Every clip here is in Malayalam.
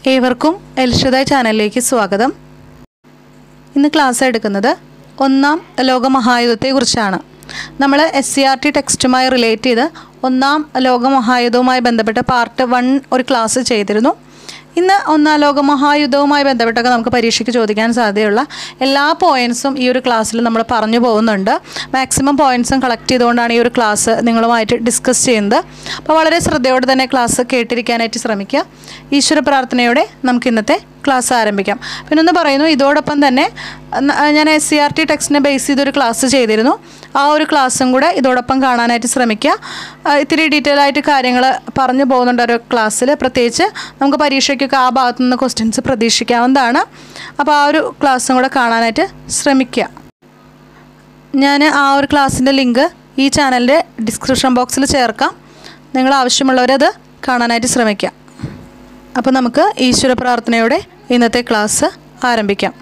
ഏവർക്കും എൽഷിത ചാനലിലേക്ക് സ്വാഗതം ഇന്ന് ക്ലാസ് എടുക്കുന്നത് ഒന്നാം ലോകമഹായുദ്ധത്തെക്കുറിച്ചാണ് നമ്മൾ എസ് സി ആർ ടി ടെക്സ്റ്റുമായി റിലേറ്റ് ചെയ്ത് ഒന്നാം ലോകമഹായുദ്ധവുമായി ബന്ധപ്പെട്ട പാർട്ട് വൺ ഒരു ക്ലാസ് ചെയ്തിരുന്നു ഇന്ന് ഒന്നാം ലോകമഹായുദ്ധവുമായി ബന്ധപ്പെട്ടൊക്കെ നമുക്ക് പരീക്ഷയ്ക്ക് ചോദിക്കാൻ സാധ്യതയുള്ള എല്ലാ പോയിൻറ്സും ഈ ഒരു ക്ലാസ്സിൽ നമ്മൾ പറഞ്ഞു പോകുന്നുണ്ട് മാക്സിമം പോയിൻറ്സും കളക്ട് ചെയ്തുകൊണ്ടാണ് ഈ ഒരു ക്ലാസ് നിങ്ങളുമായിട്ട് ഡിസ്കസ് ചെയ്യുന്നത് അപ്പോൾ വളരെ ശ്രദ്ധയോടെ തന്നെ ക്ലാസ് കേട്ടിരിക്കാനായിട്ട് ശ്രമിക്കുക ഈശ്വര പ്രാർത്ഥനയോടെ നമുക്ക് ഇന്നത്തെ ക്ലാസ് ആരംഭിക്കാം പിന്നെ ഒന്ന് പറയുന്നു ഇതോടൊപ്പം തന്നെ ന- ഞാൻ എസ് സി ആർ ടി ടെക്സ്റ്റിനെ ബേസ് ചെയ്തൊരു ക്ലാസ് ചെയ്തിരുന്നു ആ ഒരു ക്ലാസ്സും കൂടെ ഇതോടൊപ്പം കാണാനായിട്ട് ശ്രമിക്കുക ആ, ഇത്തിരി ഡീറ്റെയിൽ ആയിട്ട് കാര്യങ്ങൾ പറഞ്ഞു പോകുന്നുണ്ട് ഒരു ക്ലാസ്സിൽ പ്രത്യേകിച്ച് നമുക്ക് പരീക്ഷയ്ക്കൊക്കെ ആ ഭാഗത്തു നിന്ന് ക്വസ്റ്റ്യൻസ് പ്രതീക്ഷിക്കാവുന്നതാണ് അപ്പോൾ ആ ഒരു ക്ലാസ്സും കൂടെ കാണാനായിട്ട് ശ്രമിക്കുക ഞാൻ ആ ഒരു ക്ലാസ്സിൻ്റെ ലിങ്ക് ഈ ചാനലിൻ്റെ ഡിസ്ക്രിപ്ഷൻ ബോക്സിൽ ചേർക്കാം നിങ്ങൾ ആവശ്യമുള്ളവരത് കാണാനായിട്ട് ശ്രമിക്കാം അപ്പോൾ നമുക്ക് ഈശ്വര പ്രാർത്ഥനയോടെ ഇന്നത്തെ ക്ലാസ് ആരംഭിക്കാം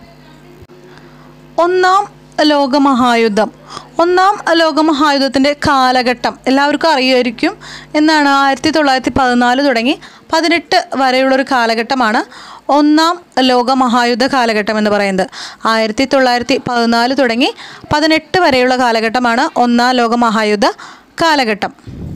ഒന്നാം ലോകമഹായുദ്ധം ഒന്നാം ലോകമഹായുദ്ധത്തിൻ്റെ കാലഘട്ടം എല്ലാവർക്കും അറിയുമായിരിക്കും എന്നാണ് ആയിരത്തി തൊള്ളായിരത്തി പതിനാല് തുടങ്ങി പതിനെട്ട് വരെയുള്ളൊരു കാലഘട്ടമാണ് ഒന്നാം ലോകമഹായുദ്ധ കാലഘട്ടം എന്ന് പറയുന്നത് ആയിരത്തി തൊള്ളായിരത്തി പതിനാല് തുടങ്ങി പതിനെട്ട് വരെയുള്ള കാലഘട്ടമാണ് ഒന്നാം ലോകമഹായുദ്ധ കാലഘട്ടം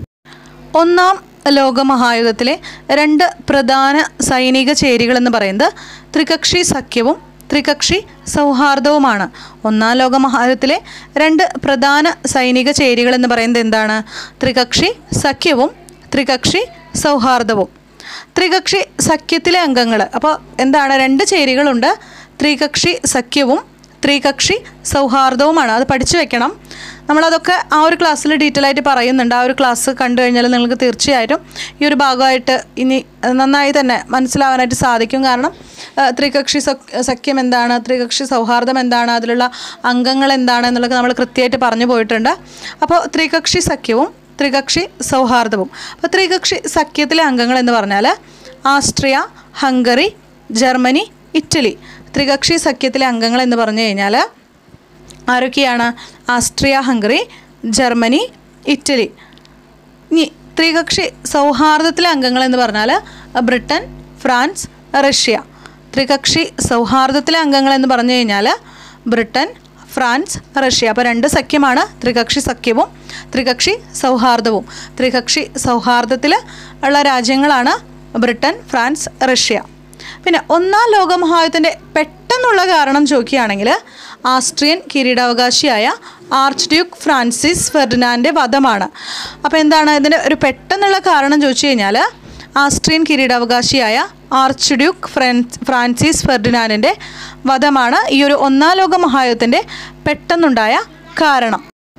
ഒന്നാം ലോകമഹായുദ്ധത്തിലെ രണ്ട് പ്രധാന സൈനിക ചേരികൾ എന്ന് പറയുന്നത് ത്രികക്ഷി സഖ്യവും ത്രികക്ഷി സൗഹാർദ്ദവുമാണ് ഒന്നാം ലോകമഹായുദ്ധത്തിലെ രണ്ട് പ്രധാന സൈനിക ചേരികൾ എന്ന് പറയുന്നത് എന്താണ് ത്രികക്ഷി സഖ്യവും ത്രികക്ഷി സൗഹാർദ്ദവും ത്രികക്ഷി സഖ്യത്തിലെ അംഗങ്ങൾ അപ്പോൾ എന്താണ് രണ്ട് ചേരികളുണ്ട് ത്രികക്ഷി സഖ്യവും ത്രികക്ഷി സൗഹാർദ്ദവുമാണ് അത് പഠിച്ചു വെക്കണം നമ്മളതൊക്കെ ആ ഒരു ക്ലാസ്സിൽ ഡീറ്റെയിൽ ആയിട്ട് പറയുന്നുണ്ട് ആ ഒരു ക്ലാസ് കണ്ടു കഴിഞ്ഞാൽ നിങ്ങൾക്ക് തീർച്ചയായിട്ടും ഈ ഒരു ഭാഗമായിട്ട് ഇനി നന്നായി തന്നെ മനസ്സിലാവാനായിട്ട് സാധിക്കും കാരണം ആ, ത്രികക്ഷി സഖ്- സഖ്യം എന്താണ് ത്രികക്ഷി സൗഹാർദ്ദം എന്താണ് അതിലുള്ള അംഗങ്ങൾ എന്താണ് എന്നുള്ളത് നമ്മൾ കൃത്യമായിട്ട് പറഞ്ഞു പോയിട്ടുണ്ട് അപ്പോൾ ത്രികക്ഷി സഖ്യവും ത്രികക്ഷി സൗഹാർദ്ദവും അപ്പോൾ ത്രികക്ഷി സഖ്യത്തിലെ അംഗങ്ങൾ എന്ന് പറഞ്ഞാൽ ആസ്ട്രിയ ഹംഗറി ജർമ്മനി ഇറ്റലി ത്രികക്ഷി സഖ്യത്തിലെ അംഗങ്ങൾ എന്ന് പറഞ്ഞു കഴിഞ്ഞാൽ ആരൊക്കെയാണ് ആസ്ട്രിയ ഹംഗറി ജർമ്മനി ഇറ്റലി ഇനി ത്രികക്ഷി സൗഹാർദ്ദത്തിലെ അംഗങ്ങൾ എന്ന് പറഞ്ഞാൽ ബ്രിട്ടൻ ഫ്രാൻസ് റഷ്യ ത്രികക്ഷി സൗഹാർദ്ദത്തിലെ അംഗങ്ങൾ എന്ന് പറഞ്ഞു കഴിഞ്ഞാൽ ബ്രിട്ടൻ ഫ്രാൻസ് റഷ്യ അപ്പോൾ രണ്ട് സഖ്യമാണ് ത്രികക്ഷി സഖ്യവും ത്രികക്ഷി സൗഹാർദ്ദവും ത്രികക്ഷി സൗഹാർദ്ദത്തിൽ ഉള്ള രാജ്യങ്ങളാണ് ബ്രിട്ടൻ ഫ്രാൻസ് റഷ്യ പിന്നെ ഒന്നാം ലോകമഹായുദ്ധത്തിൻ്റെ പെട്ടെന്നുള്ള കാരണം ചോദിക്കുകയാണെങ്കിൽ ആസ്ട്രിയൻ കിരീടാവകാശിയായ ആർച്ച് ഡ്യൂക്ക് ഫ്രാൻസിസ് ഫെർഡിനാൻ്റെ വധമാണ് അപ്പോൾ എന്താണ് ഇതിൻ്റെ ഒരു പെട്ടെന്നുള്ള കാരണം ചോദിച്ചു കഴിഞ്ഞാൽ ആസ്ട്രിയൻ കിരീടാവകാശിയായ ആർച്ച് ഡ്യൂക്ക് ഫ്രാൻസ് ഫ്രാൻസിസ് ഫെർഡിനാൻഡിൻ്റെ വധമാണ് ഈ ഒരു ഒന്നാം ലോക മഹായുദ്ധത്തിൻ്റെ പെട്ടെന്നുണ്ടായ കാരണം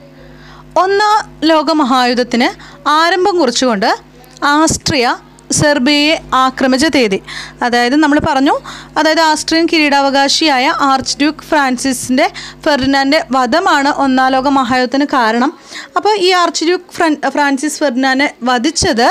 ഒന്നാം ലോകമഹായുദ്ധത്തിന് ആരംഭം കുറിച്ചുകൊണ്ട് ആസ്ട്രിയ സെർബിയയെ ആക്രമിച്ച തീയതി അതായത് നമ്മൾ പറഞ്ഞു അതായത് ആസ്ട്രിയൻ കിരീടാവകാശിയായ ആർച്ച് ഡ്യൂക്ക് ഫ്രാൻസിസിൻ്റെ ഫെർഡിനാൻ്റെ വധമാണ് ഒന്നാം ലോക മഹായുദ്ധത്തിന് കാരണം അപ്പോൾ ഈ ആർച്ച് ഡ്യൂക്ക് ഫ്രൻ ഫ്രാൻസിസ് ഫെർഡിനാനെ വധിച്ചത്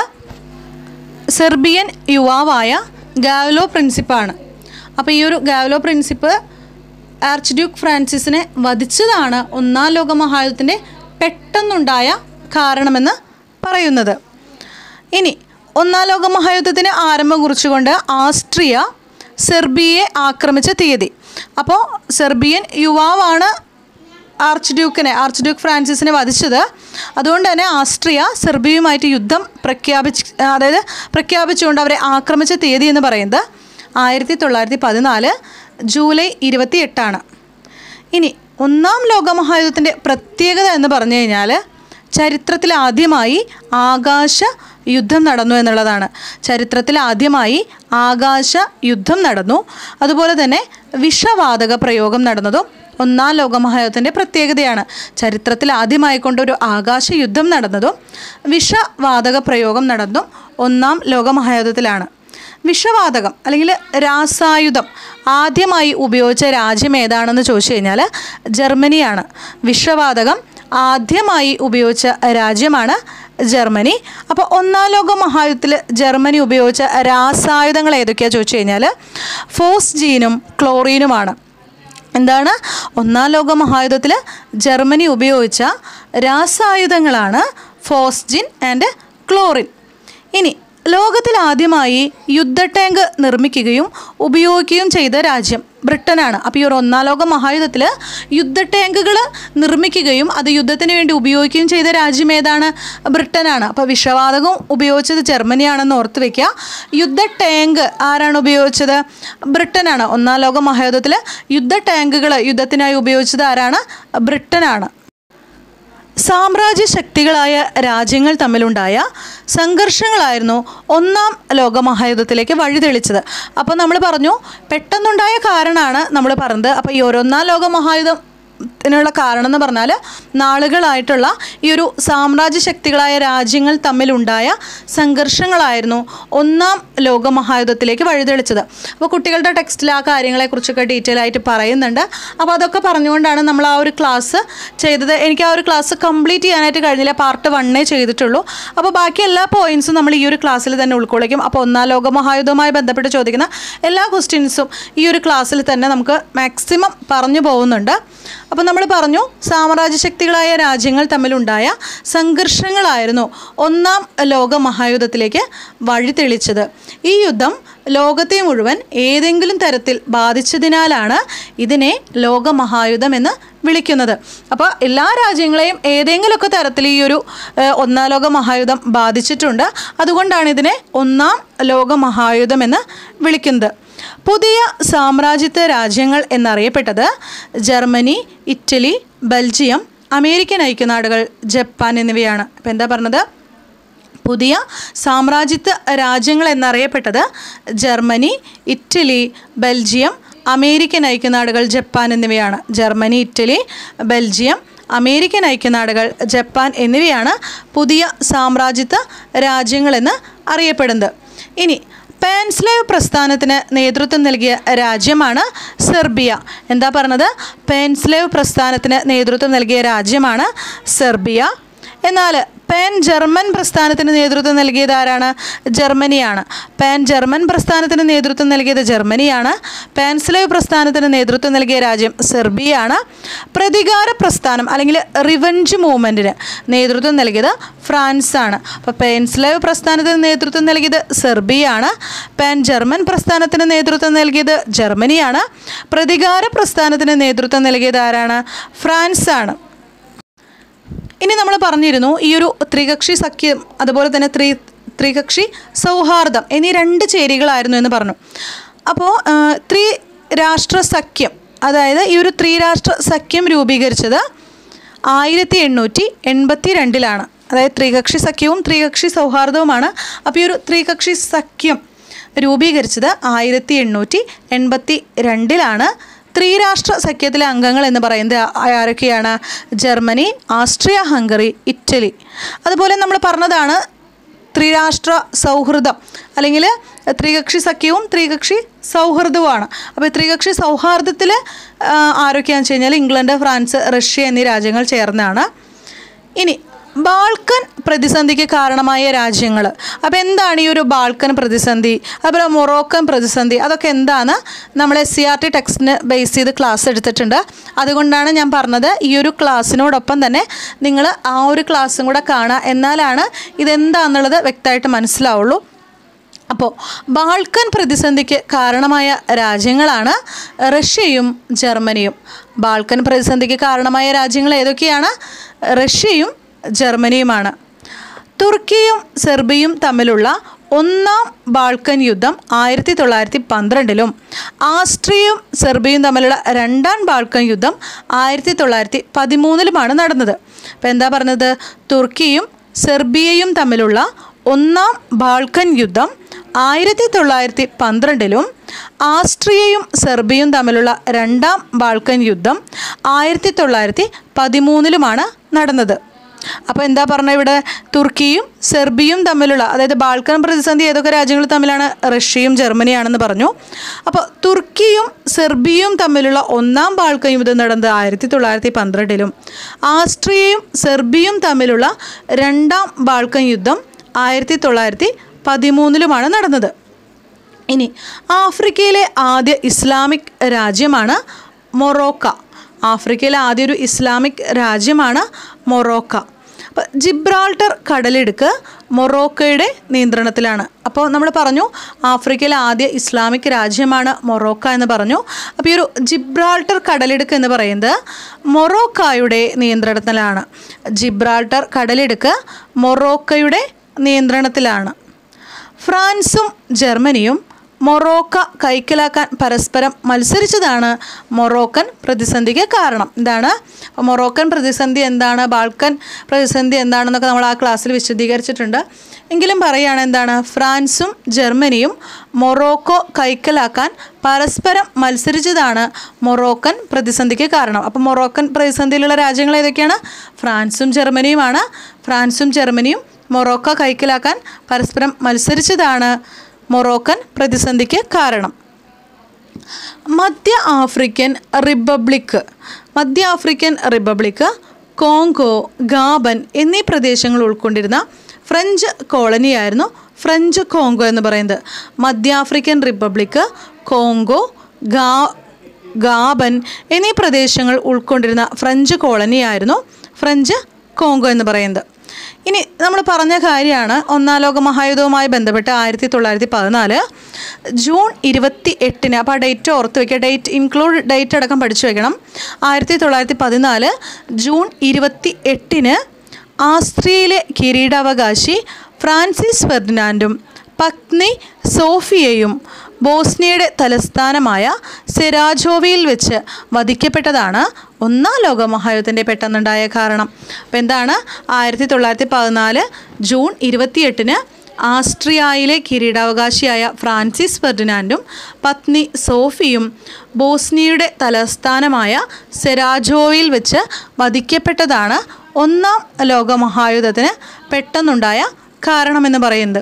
സെർബിയൻ യുവാവായ ഗാവലോ പ്രിൻസിപ്പാണ് അപ്പോൾ ഈ ഒരു ഗാവലോ പ്രിൻസിപ്പ് ആർച്ച് ഡ്യൂക്ക് ഫ്രാൻസിസിനെ വധിച്ചതാണ് ഒന്നാം ലോക മഹായുദ്ധത്തിൻ്റെ പെട്ടെന്നുണ്ടായ കാരണമെന്ന് പറയുന്നത് ഇനി ഒന്നാം ലോക മഹായുദ്ധത്തിന് ആരംഭം കുറിച്ചുകൊണ്ട് ആസ്ട്രിയ സെർബിയയെ ആക്രമിച്ച തീയതി അപ്പോൾ സെർബിയൻ യുവാവാണ് ആർച്ച് ഡ്യൂക്കിനെ ആർച്ച് ഡ്യൂക്ക് ഫ്രാൻസിസിനെ വധിച്ചത് അതുകൊണ്ട് തന്നെ ആസ്ട്രിയ സെർബിയയുമായിട്ട് യുദ്ധം പ്രഖ്യാപിച്ച് അതായത് പ്രഖ്യാപിച്ചുകൊണ്ട് അവരെ ആക്രമിച്ച തീയതി എന്ന് പറയുന്നത് ആയിരത്തി തൊള്ളായിരത്തി പതിനാല് ജൂലൈ ഇരുപത്തി എട്ടാണ് ഇനി ഒന്നാം ലോകമഹായുദ്ധത്തിൻ്റെ പ്രത്യേകത എന്ന് പറഞ്ഞു കഴിഞ്ഞാൽ ചരിത്രത്തിൽ ആദ്യമായി ആകാശ യുദ്ധം നടന്നു എന്നുള്ളതാണ് ചരിത്രത്തിൽ ആദ്യമായി ആകാശ യുദ്ധം നടന്നു അതുപോലെ തന്നെ വിഷവാതക പ്രയോഗം നടന്നതും ഒന്നാം ലോകമഹായുദ്ധത്തിൻ്റെ പ്രത്യേകതയാണ് ചരിത്രത്തിൽ ആദ്യമായി കൊണ്ടൊരു ആകാശ യുദ്ധം നടന്നതും വിഷവാതക പ്രയോഗം നടന്നതും ഒന്നാം ലോകമഹായുദ്ധത്തിലാണ് വിഷവാതകം അല്ലെങ്കിൽ രാസായുധം ആദ്യമായി ഉപയോഗിച്ച രാജ്യം ഏതാണെന്ന് ചോദിച്ചു കഴിഞ്ഞാൽ ജർമ്മനിയാണ് വിഷവാതകം ആദ്യമായി ഉപയോഗിച്ച രാജ്യമാണ് ജർമ്മനി അപ്പോൾ ഒന്നാം ലോക മഹായുദ്ധത്തിൽ ജർമ്മനി ഉപയോഗിച്ച രാസായുധങ്ങൾ ഏതൊക്കെയാണെന്ന് ചോദിച്ചു കഴിഞ്ഞാൽ ഫോസ്ജീനും ക്ലോറീനുമാണ് എന്താണ് ഒന്നാം ലോക മഹായുദ്ധത്തിൽ ജർമ്മനി ഉപയോഗിച്ച രാസായുധങ്ങളാണ് ഫോസ്ജിൻ ആൻഡ് ക്ലോറിൻ ഇനി ലോകത്തിൽ ആദ്യമായി യുദ്ധ ടാങ്ക് നിർമ്മിക്കുകയും ഉപയോഗിക്കുകയും ചെയ്ത രാജ്യം ബ്രിട്ടനാണ് അപ്പോൾ ഈ ഒരു ഒന്നാം ലോക മഹായുദ്ധത്തിൽ യുദ്ധ ടാങ്കുകൾ നിർമ്മിക്കുകയും അത് യുദ്ധത്തിന് വേണ്ടി ഉപയോഗിക്കുകയും ചെയ്ത രാജ്യം ഏതാണ് ബ്രിട്ടനാണ് അപ്പോൾ വിഷവാതകം ഉപയോഗിച്ചത് ജർമ്മനിയാണെന്ന് ഓർത്ത് വെക്കുക യുദ്ധ ടാങ്ക് ആരാണ് ഉപയോഗിച്ചത് ബ്രിട്ടനാണ് ഒന്നാം ലോക മഹായുദ്ധത്തിൽ യുദ്ധ ടാങ്കുകൾ യുദ്ധത്തിനായി ഉപയോഗിച്ചത് ആരാണ് ബ്രിട്ടനാണ് സാമ്രാജ്യ ശക്തികളായ രാജ്യങ്ങൾ തമ്മിലുണ്ടായ സംഘർഷങ്ങളായിരുന്നു ഒന്നാം ലോകമഹായുദ്ധത്തിലേക്ക് വഴിതെളിച്ചത് അപ്പോൾ നമ്മൾ പറഞ്ഞു പെട്ടെന്നുണ്ടായ കാരണമാണ് നമ്മൾ പറഞ്ഞത് അപ്പോൾ ഈ ഒരു ഒന്നാം ലോകമഹായുദ്ധം ത്തിനുള്ള കാരണം എന്ന് പറഞ്ഞാൽ നാളുകളായിട്ടുള്ള ഈ ഒരു സാമ്രാജ്യ ശക്തികളായ രാജ്യങ്ങൾ തമ്മിലുണ്ടായ സംഘർഷങ്ങളായിരുന്നു ഒന്നാം ലോകമഹായുദ്ധത്തിലേക്ക് വഴിതെളിച്ചത് അപ്പോൾ കുട്ടികളുടെ ടെക്സ്റ്റിൽ ആ കാര്യങ്ങളെക്കുറിച്ചൊക്കെ ഡീറ്റെയിൽ ആയിട്ട് പറയുന്നുണ്ട് അപ്പോൾ അതൊക്കെ പറഞ്ഞുകൊണ്ടാണ് നമ്മൾ ആ ഒരു ക്ലാസ് ചെയ്തത് എനിക്ക് ആ ഒരു ക്ലാസ് കംപ്ലീറ്റ് ചെയ്യാനായിട്ട് കഴിഞ്ഞില്ല പാർട്ട് വണ്ണേ ചെയ്തിട്ടുള്ളൂ അപ്പോൾ ബാക്കി എല്ലാ പോയിൻറ്സും നമ്മൾ ഈ ഒരു ക്ലാസ്സിൽ തന്നെ ഉൾക്കൊള്ളിക്കും അപ്പോൾ ഒന്നാം ലോകമഹായുദ്ധവുമായി ബന്ധപ്പെട്ട് ചോദിക്കുന്ന എല്ലാ ക്വസ്റ്റ്യൻസും ഈ ഒരു ക്ലാസ്സിൽ തന്നെ നമുക്ക് മാക്സിമം പറഞ്ഞു പോകുന്നുണ്ട് അപ്പോൾ നമ്മൾ പറഞ്ഞു സാമ്രാജ്യ ശക്തികളായ രാജ്യങ്ങൾ തമ്മിലുണ്ടായ സംഘർഷങ്ങളായിരുന്നു ഒന്നാം ലോക മഹായുദ്ധത്തിലേക്ക് വഴി തെളിച്ചത് ഈ യുദ്ധം ലോകത്തെ മുഴുവൻ ഏതെങ്കിലും തരത്തിൽ ബാധിച്ചതിനാലാണ് ഇതിനെ ലോകമഹായുദ്ധം എന്ന് വിളിക്കുന്നത് അപ്പോൾ എല്ലാ രാജ്യങ്ങളെയും ഏതെങ്കിലുമൊക്കെ തരത്തിൽ ഈ ഒരു ഏഹ്, ഒന്നാം ലോക മഹായുദ്ധം ബാധിച്ചിട്ടുണ്ട് അതുകൊണ്ടാണ് ഇതിനെ ഒന്നാം ലോക മഹായുദ്ധം എന്ന് വിളിക്കുന്നത് പുതിയ സാമ്രാജ്യത്വ രാജ്യങ്ങൾ എന്നറിയപ്പെട്ടത് ജർമ്മനി ഇറ്റലി ബെൽജിയം അമേരിക്കൻ ഐക്യനാടുകൾ ജപ്പാൻ എന്നിവയാണ് അപ്പോൾ എന്താ പറഞ്ഞത് പുതിയ സാമ്രാജ്യത്വ രാജ്യങ്ങൾ എന്നറിയപ്പെട്ടത് ജർമ്മനി ഇറ്റലി ബെൽജിയം അമേരിക്കൻ ഐക്യനാടുകൾ ജപ്പാൻ എന്നിവയാണ് ജർമ്മനി ഇറ്റലി ബെൽജിയം അമേരിക്കൻ ഐക്യനാടുകൾ ജപ്പാൻ എന്നിവയാണ് പുതിയ സാമ്രാജ്യത്വ രാജ്യങ്ങളെന്ന് അറിയപ്പെടുന്നത് ഇനി പാൻസ്ലേവ് പ്രസ്ഥാനത്തിന് നേതൃത്വം നൽകിയ രാജ്യമാണ് സെർബിയ എന്താ പറഞ്ഞത് പാൻസ്ലേവ് പ്രസ്ഥാനത്തിന് നേതൃത്വം നൽകിയ രാജ്യമാണ് സെർബിയ എന്നാൽ പാൻ ജർമ്മൻ പ്രസ്ഥാനത്തിന് നേതൃത്വം നൽകിയത് ആരാണ് ജർമ്മനിയാണ് പാൻ ജർമ്മൻ പ്രസ്ഥാനത്തിന് നേതൃത്വം നൽകിയത് ജർമ്മനിയാണ് പാൻസ്ലേവ് പ്രസ്ഥാനത്തിന് നേതൃത്വം നൽകിയ രാജ്യം സെർബിയയാണ് പ്രതികാര പ്രസ്ഥാനം അല്ലെങ്കിൽ റിവഞ്ച് മൂവ്മെൻറ്റിന് നേതൃത്വം നൽകിയത് ഫ്രാൻസാണ് അപ്പോൾ പാൻസ്ലേവ് പ്രസ്ഥാനത്തിന് നേതൃത്വം നൽകിയത് സെർബിയയാണ് പാൻ ജർമ്മൻ പ്രസ്ഥാനത്തിന് നേതൃത്വം നൽകിയത് ജർമ്മനിയാണ് പ്രതികാര പ്രസ്ഥാനത്തിന് നേതൃത്വം നൽകിയത് ആരാണ് ഫ്രാൻസാണ് ഇനി നമ്മൾ പറഞ്ഞിരുന്നു ഈ ഒരു ത്രികക്ഷി സഖ്യം അതുപോലെ തന്നെ ത്രി ത്രികക്ഷി സൗഹാർദ്ദം എന്നീ രണ്ട് ചേരികളായിരുന്നു എന്ന് പറഞ്ഞു അപ്പോൾ ത്രി രാഷ്ട്ര സഖ്യം അതായത് ഈ ഒരു ത്രിരാഷ്ട്ര സഖ്യം രൂപീകരിച്ചത് ആയിരത്തി എണ്ണൂറ്റി എൺപത്തി രണ്ടിലാണ് അതായത് ത്രികക്ഷി സഖ്യവും ത്രികക്ഷി സൗഹാർദ്ദവുമാണ് അപ്പോൾ ഈ ഒരു ത്രികക്ഷി സഖ്യം രൂപീകരിച്ചത് ആയിരത്തി എണ്ണൂറ്റി എൺപത്തി രണ്ടിലാണ് ത്രിരാഷ്ട്ര സഖ്യത്തിലെ അംഗങ്ങൾ എന്ന് പറയുന്നത് ആ- ആരൊക്കെയാണ് ജർമ്മനി ആസ്ട്രിയ ഹംഗറി ഇറ്റലി അതുപോലെ നമ്മൾ പറഞ്ഞതാണ് ത്രിരാഷ്ട്ര സൗഹൃദം അല്ലെങ്കിൽ ത്രികക്ഷി സഖ്യവും ത്രികക്ഷി സൗഹൃദവുമാണ് അപ്പോൾ ഈ ത്രികക്ഷി സൗഹാർദ്ദത്തിൽ ആരൊക്കെയാണെന്ന് വെച്ച് കഴിഞ്ഞാൽ ഇംഗ്ലണ്ട് ഫ്രാൻസ് റഷ്യ എന്നീ രാജ്യങ്ങൾ ചേർന്നാണ് ഇനി ബാൾക്കൻ പ്രതിസന്ധിക്ക് കാരണമായ രാജ്യങ്ങൾ അപ്പോൾ എന്താണ് ഈ ഒരു ബാൾക്കൻ പ്രതിസന്ധി അതുപോലെ മൊറോക്കൻ പ്രതിസന്ധി അതൊക്കെ എന്താണ് നമ്മൾ എസ് സി ആർ ടി ടെക്സ്റ്റിന് ബേസ് ചെയ്ത് ക്ലാസ് എടുത്തിട്ടുണ്ട് അതുകൊണ്ടാണ് ഞാൻ പറഞ്ഞത് ഈ ഒരു ക്ലാസ്സിനോടൊപ്പം തന്നെ നിങ്ങൾ ആ ഒരു ക്ലാസ്സും കൂടെ കാണുക എന്നാലാണ് ഇതെന്താണെന്നുള്ളത് വ്യക്തമായിട്ട് മനസ്സിലാവുള്ളൂ അപ്പോൾ ബാൾക്കൻ പ്രതിസന്ധിക്ക് കാരണമായ രാജ്യങ്ങളാണ് റഷ്യയും ജർമ്മനിയും ബാൾക്കൻ പ്രതിസന്ധിക്ക് കാരണമായ രാജ്യങ്ങൾ ഏതൊക്കെയാണ് റഷ്യയും ജർമ്മനിയുമാണ് തുർക്കിയും സെർബിയും തമ്മിലുള്ള ഒന്നാം ബാൾക്കൻ യുദ്ധം ആയിരത്തി തൊള്ളായിരത്തി പന്ത്രണ്ടിലും ആസ്ട്രിയയും സെർബിയയും തമ്മിലുള്ള രണ്ടാം ബാൾക്കൻ യുദ്ധം ആയിരത്തി തൊള്ളായിരത്തി പതിമൂന്നിലുമാണ് നടന്നത് അപ്പോൾ എന്താ പറഞ്ഞത് തുർക്കിയും സെർബിയയും തമ്മിലുള്ള ഒന്നാം ബാൾക്കൻ യുദ്ധം ആയിരത്തി തൊള്ളായിരത്തി പന്ത്രണ്ടിലും ആസ്ട്രിയയും സെർബിയയും തമ്മിലുള്ള രണ്ടാം ബാൾക്കൻ യുദ്ധം ആയിരത്തി തൊള്ളായിരത്തി പതിമൂന്നിലുമാണ് നടന്നത് അപ്പോൾ എന്താ പറഞ്ഞ ഇവിടെ തുർക്കിയും സെർബിയും തമ്മിലുള്ള അതായത് ബാൾക്കൻ പ്രതിസന്ധി ഏതൊക്കെ രാജ്യങ്ങൾ തമ്മിലാണ് റഷ്യയും ജർമ്മനിയാണെന്ന് പറഞ്ഞു അപ്പോൾ തുർക്കിയും സെർബിയും തമ്മിലുള്ള ഒന്നാം ബാൾക്കൻ യുദ്ധം നടന്നത് ആയിരത്തി തൊള്ളായിരത്തി പന്ത്രണ്ടിലും ആസ്ട്രിയയും സെർബിയും തമ്മിലുള്ള രണ്ടാം ബാൾക്കൻ യുദ്ധം ആയിരത്തി തൊള്ളായിരത്തി പതിമൂന്നിലുമാണ് നടന്നത് ഇനി ആഫ്രിക്കയിലെ ആദ്യ ഇസ്ലാമിക് രാജ്യമാണ് മൊറോക്ക ആഫ്രിക്കയിലെ ആദ്യ ഒരു ഇസ്ലാമിക് രാജ്യമാണ് മൊറോക്ക അപ്പോൾ ജിബ്രാൾട്ടർ കടലിടുക്ക് മൊറോക്കോയുടെ നിയന്ത്രണത്തിലാണ് അപ്പോൾ നമ്മൾ പറഞ്ഞു ആഫ്രിക്കയിലെ ആദ്യ ഇസ്ലാമിക് രാജ്യമാണ് മൊറോക്ക എന്ന് പറഞ്ഞു അപ്പോൾ ഈ ഒരു ജിബ്രാൾട്ടർ കടലിടുക്ക് എന്ന് പറയുന്നത് മൊറോക്കായുടെ നിയന്ത്രണത്തിലാണ് ജിബ്രാൾട്ടർ കടലിടുക്ക് മൊറോക്കയുടെ നിയന്ത്രണത്തിലാണ് ഫ്രാൻസും ജർമ്മനിയും മൊറോക്ക കൈക്കലാക്കാൻ പരസ്പരം മത്സരിച്ചതാണ് മൊറോക്കൻ പ്രതിസന്ധിക്ക് കാരണം എന്താണ് അപ്പോൾ മൊറോക്കൻ പ്രതിസന്ധി എന്താണ് ബാൾക്കൻ പ്രതിസന്ധി എന്താണെന്നൊക്കെ നമ്മൾ ആ ക്ലാസ്സിൽ വിശദീകരിച്ചിട്ടുണ്ട് എങ്കിലും പറയുകയാണ് എന്താണ് ഫ്രാൻസും ജർമ്മനിയും മൊറോക്കോ കൈക്കലാക്കാൻ പരസ്പരം മത്സരിച്ചതാണ് മൊറോക്കൻ പ്രതിസന്ധിക്ക് കാരണം അപ്പോൾ മൊറോക്കൻ പ്രതിസന്ധിയിലുള്ള രാജ്യങ്ങൾ ഏതൊക്കെയാണ് ഫ്രാൻസും ജർമ്മനിയുമാണ് ഫ്രാൻസും ജർമ്മനിയും മൊറോക്ക കൈക്കലാക്കാൻ പരസ്പരം മത്സരിച്ചതാണ് മൊറോക്കൻ പ്രതിസന്ധിക്ക് കാരണം മധ്യ ആഫ്രിക്കൻ റിപ്പബ്ലിക്ക് മധ്യ ആഫ്രിക്കൻ റിപ്പബ്ലിക്ക് കോങ്കോ ഗാബൻ എന്നീ പ്രദേശങ്ങൾ ഉൾക്കൊണ്ടിരുന്ന ഫ്രഞ്ച് കോളനിയായിരുന്നു ഫ്രഞ്ച് കോങ്കോ എന്ന് പറയുന്നത് മധ്യ ആഫ്രിക്കൻ റിപ്പബ്ലിക്ക് കോങ്കോ ഗാ ഗാബൻ എന്നീ പ്രദേശങ്ങൾ ഉൾക്കൊണ്ടിരുന്ന ഫ്രഞ്ച് കോളനിയായിരുന്നു ഫ്രഞ്ച് കോങ്കോ എന്ന് പറയുന്നത് ഇനി നമ്മൾ പറഞ്ഞ കാര്യമാണ് ഒന്നാം ലോക മഹായുദ്ധവുമായി ബന്ധപ്പെട്ട് ആയിരത്തി തൊള്ളായിരത്തി പതിനാല് ജൂൺ ഇരുപത്തി എട്ടിന് അപ്പോൾ ആ ഡേറ്റ് ഓർത്ത് വയ്ക്കുക ഡേറ്റ് ഇൻക്ലൂഡ് ഡേറ്റ് അടക്കം പഠിച്ചു വെക്കണം ആയിരത്തി തൊള്ളായിരത്തി പതിനാല് ജൂൺ ഇരുപത്തി എട്ടിന് ആസ്ട്രിയയിലെ കിരീടാവകാശി ഫ്രാൻസിസ് ഫെർഡിനാൻഡും പത്നി സോഫിയയും ബോസ്നിയയുടെ തലസ്ഥാനമായ സെരാജോവിയിൽ വെച്ച് വധിക്കപ്പെട്ടതാണ് ഒന്നാം ലോക മഹായുദ്ധത്തിൻ്റെ പെട്ടെന്നുണ്ടായ കാരണം അപ്പോൾ എന്താണ് ആയിരത്തി തൊള്ളായിരത്തി പതിനാല് ജൂൺ ഇരുപത്തിയെട്ടിന് ആസ്ട്രിയയിലെ കിരീടാവകാശിയായ ഫ്രാൻസിസ് ഫെർഡിനാൻഡും പത്നി സോഫിയും ബോസ്നിയയുടെ തലസ്ഥാനമായ സെരാജോയിൽ വെച്ച് വധിക്കപ്പെട്ടതാണ് ഒന്നാം ലോക മഹായുദ്ധത്തിന് പെട്ടെന്നുണ്ടായ കാരണമെന്ന് പറയുന്നത്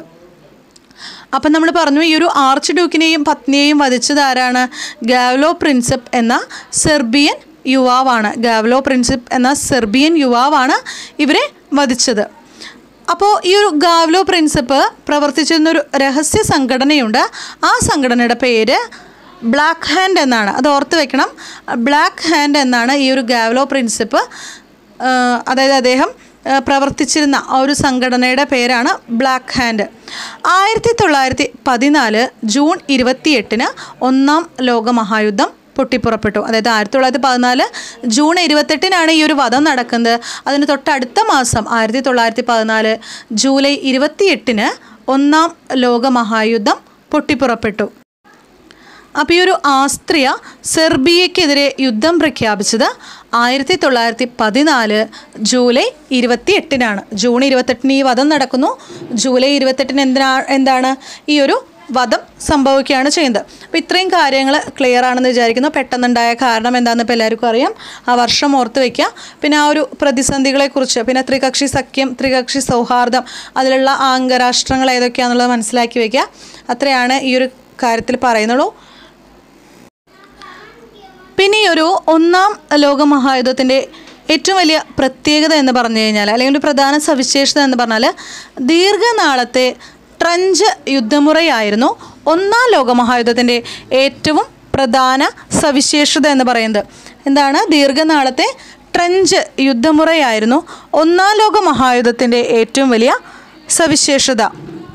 അപ്പം നമ്മൾ പറഞ്ഞു ഈ ഒരു ആർച്ച് ഡ്യൂക്കിനെയും പത്നിയെയും വധിച്ചത് ആരാണ് ഗാവ്ലോ പ്രിൻസിപ്പ് എന്ന സെർബിയൻ യുവാവാണ് ഗാവ്ലോ പ്രിൻസിപ്പ് എന്ന സെർബിയൻ യുവാവാണ് ഇവരെ വധിച്ചത് അപ്പോൾ ഈ ഒരു ഗാവ്ലോ പ്രിൻസിപ്പ് പ്രവർത്തിച്ചിരുന്ന ഒരു രഹസ്യ സംഘടനയുണ്ട് ആ സംഘടനയുടെ പേര് ബ്ലാക്ക് ഹാൻഡ് എന്നാണ് അത് ഓർത്ത് വെക്കണം ബ്ലാക്ക് ഹാൻഡ് എന്നാണ് ഈ ഒരു ഗാവ്ലോ പ്രിൻസിപ്പ് ആഹ് അതായത് അദ്ദേഹം ആഹ് പ്രവർത്തിച്ചിരുന്ന ആ ഒരു സംഘടനയുടെ പേരാണ് ബ്ലാക്ക് ഹാൻഡ് ആയിരത്തി തൊള്ളായിരത്തി പതിനാല് ജൂൺ ഇരുപത്തിയെട്ടിന് ഒന്നാം ലോക മഹായുദ്ധം പൊട്ടിപ്പുറപ്പെട്ടു അതായത് ആയിരത്തി തൊള്ളായിരത്തി പതിനാല് ജൂൺ ഇരുപത്തെട്ടിനാണ് ഈ ഒരു വധം നടക്കുന്നത് അതിന് തൊട്ടടുത്ത മാസം ആയിരത്തി തൊള്ളായിരത്തി പതിനാല് ജൂലൈ ഇരുപത്തിയെട്ടിന് ഒന്നാം ലോക മഹായുദ്ധം പൊട്ടിപ്പുറപ്പെട്ടു അപ്പോൾ ഈ ഒരു ആസ്ത്രിയ സെർബിയക്കെതിരെ യുദ്ധം പ്രഖ്യാപിച്ചത് ആയിരത്തി തൊള്ളായിരത്തി പതിനാല് ജൂലൈ ഇരുപത്തി എട്ടിനാണ് ജൂൺ ഇരുപത്തെട്ടിന് ഈ വധം നടക്കുന്നു ജൂലൈ ഇരുപത്തെട്ടിന് എന്തിനാ എന്താണ് ഈ ഒരു വധം സംഭവിക്കുകയാണ് ചെയ്യുന്നത് അപ്പോൾ ഇത്രയും കാര്യങ്ങൾ ക്ലിയർ ആണെന്ന് വിചാരിക്കുന്നു പെട്ടെന്നുണ്ടായ കാരണം എന്താണെന്ന് ഇപ്പോൾ എല്ലാവർക്കും അറിയാം ആ വർഷം ഓർത്ത് വയ്ക്കുക പിന്നെ ആ ഒരു പ്രതിസന്ധികളെക്കുറിച്ച് പിന്നെ ത്രികക്ഷി സഖ്യം ത്രികക്ഷി സൗഹാർദ്ദം അതിലുള്ള ആ അംഗരാഷ്ട്രങ്ങൾ ഏതൊക്കെയാണെന്നുള്ളത് മനസ്സിലാക്കി വയ്ക്കുക അത്രയാണ് ഈ ഒരു കാര്യത്തിൽ പറയുന്നുള്ളൂ പിന്നെ ഈ ഒരു ഒന്നാം ലോക മഹായുദ്ധത്തിൻ്റെ ഏറ്റവും വലിയ പ്രത്യേകത എന്ന് പറഞ്ഞു കഴിഞ്ഞാൽ അല്ലെങ്കിൽ ഒരു പ്രധാന സവിശേഷത എന്ന് പറഞ്ഞാൽ ദീർഘനാളത്തെ ട്രഞ്ച് യുദ്ധമുറയായിരുന്നു ഒന്നാം ലോക മഹായുദ്ധത്തിൻ്റെ ഏറ്റവും പ്രധാന സവിശേഷത എന്ന് പറയുന്നത് എന്താണ് ദീർഘനാളത്തെ ട്രഞ്ച് യുദ്ധമുറയായിരുന്നു ഒന്നാം ലോക മഹായുദ്ധത്തിൻ്റെ ഏറ്റവും വലിയ സവിശേഷത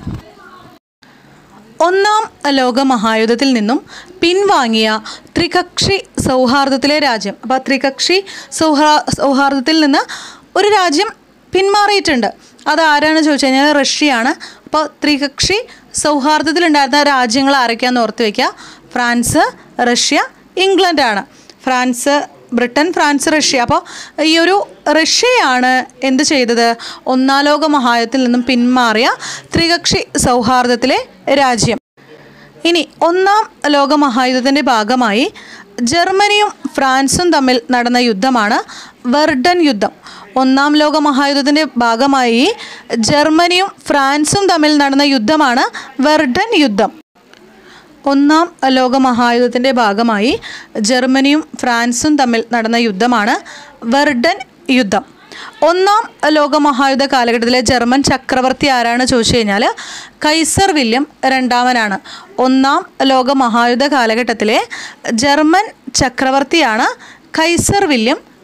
ഒന്നാം ലോക മഹായുദ്ധത്തിൽ നിന്നും പിൻവാങ്ങിയ ത്രികക്ഷി സൗഹാർദ്ദത്തിലെ രാജ്യം അപ്പോൾ ത്രികക്ഷി സൗഹാ സൗഹാർദ്ദത്തിൽ നിന്ന് ഒരു രാജ്യം പിന്മാറിയിട്ടുണ്ട് അത് ആരാണ് ചോദിച്ചു കഴിഞ്ഞാൽ റഷ്യയാണ് അപ്പോൾ ത്രികക്ഷി സൗഹാർദ്ദത്തിലുണ്ടായിരുന്ന രാജ്യങ്ങൾ ആരൊക്കെയാണെന്ന് ഓർത്ത് വയ്ക്കുക ഫ്രാൻസ് റഷ്യ ഇംഗ്ലണ്ടാണ് ഫ്രാൻസ് ബ്രിട്ടൻ ഫ്രാൻസ് റഷ്യ അപ്പോൾ ഈ ഒരു റഷ്യയാണ് എന്ത് ചെയ്തത് ഒന്നാം ലോക മഹായുദ്ധത്തിൽ നിന്നും പിന്മാറിയ ത്രികക്ഷി സൗഹാർദ്ദത്തിലെ രാജ്യം ഇനി ഒന്നാം ലോക മഹായുദ്ധത്തിൻ്റെ ഭാഗമായി ജർമ്മനിയും ഫ്രാൻസും തമ്മിൽ നടന്ന യുദ്ധമാണ് വെർഡൻ യുദ്ധം ഒന്നാം ലോക മഹായുദ്ധത്തിൻ്റെ ഭാഗമായി ജർമ്മനിയും ഫ്രാൻസും തമ്മിൽ നടന്ന യുദ്ധമാണ് വെർഡൻ യുദ്ധം ഒന്നാം ലോക മഹായുദ്ധത്തിൻ്റെ ഭാഗമായി ജർമ്മനിയും ഫ്രാൻസും തമ്മിൽ നടന്ന യുദ്ധമാണ് വെർഡൻ യുദ്ധം ഒന്നാം ലോക മഹായുദ്ധ കാലഘട്ടത്തിലെ ജർമ്മൻ ചക്രവർത്തി ആരാണ് ചോദിച്ചു കഴിഞ്ഞാൽ കൈസർ വില്യം രണ്ടാമനാണ് ഒന്നാം ലോക മഹായുദ്ധ കാലഘട്ടത്തിലെ ജർമ്മൻ ചക്രവർത്തിയാണ് കൈസർ വില്യം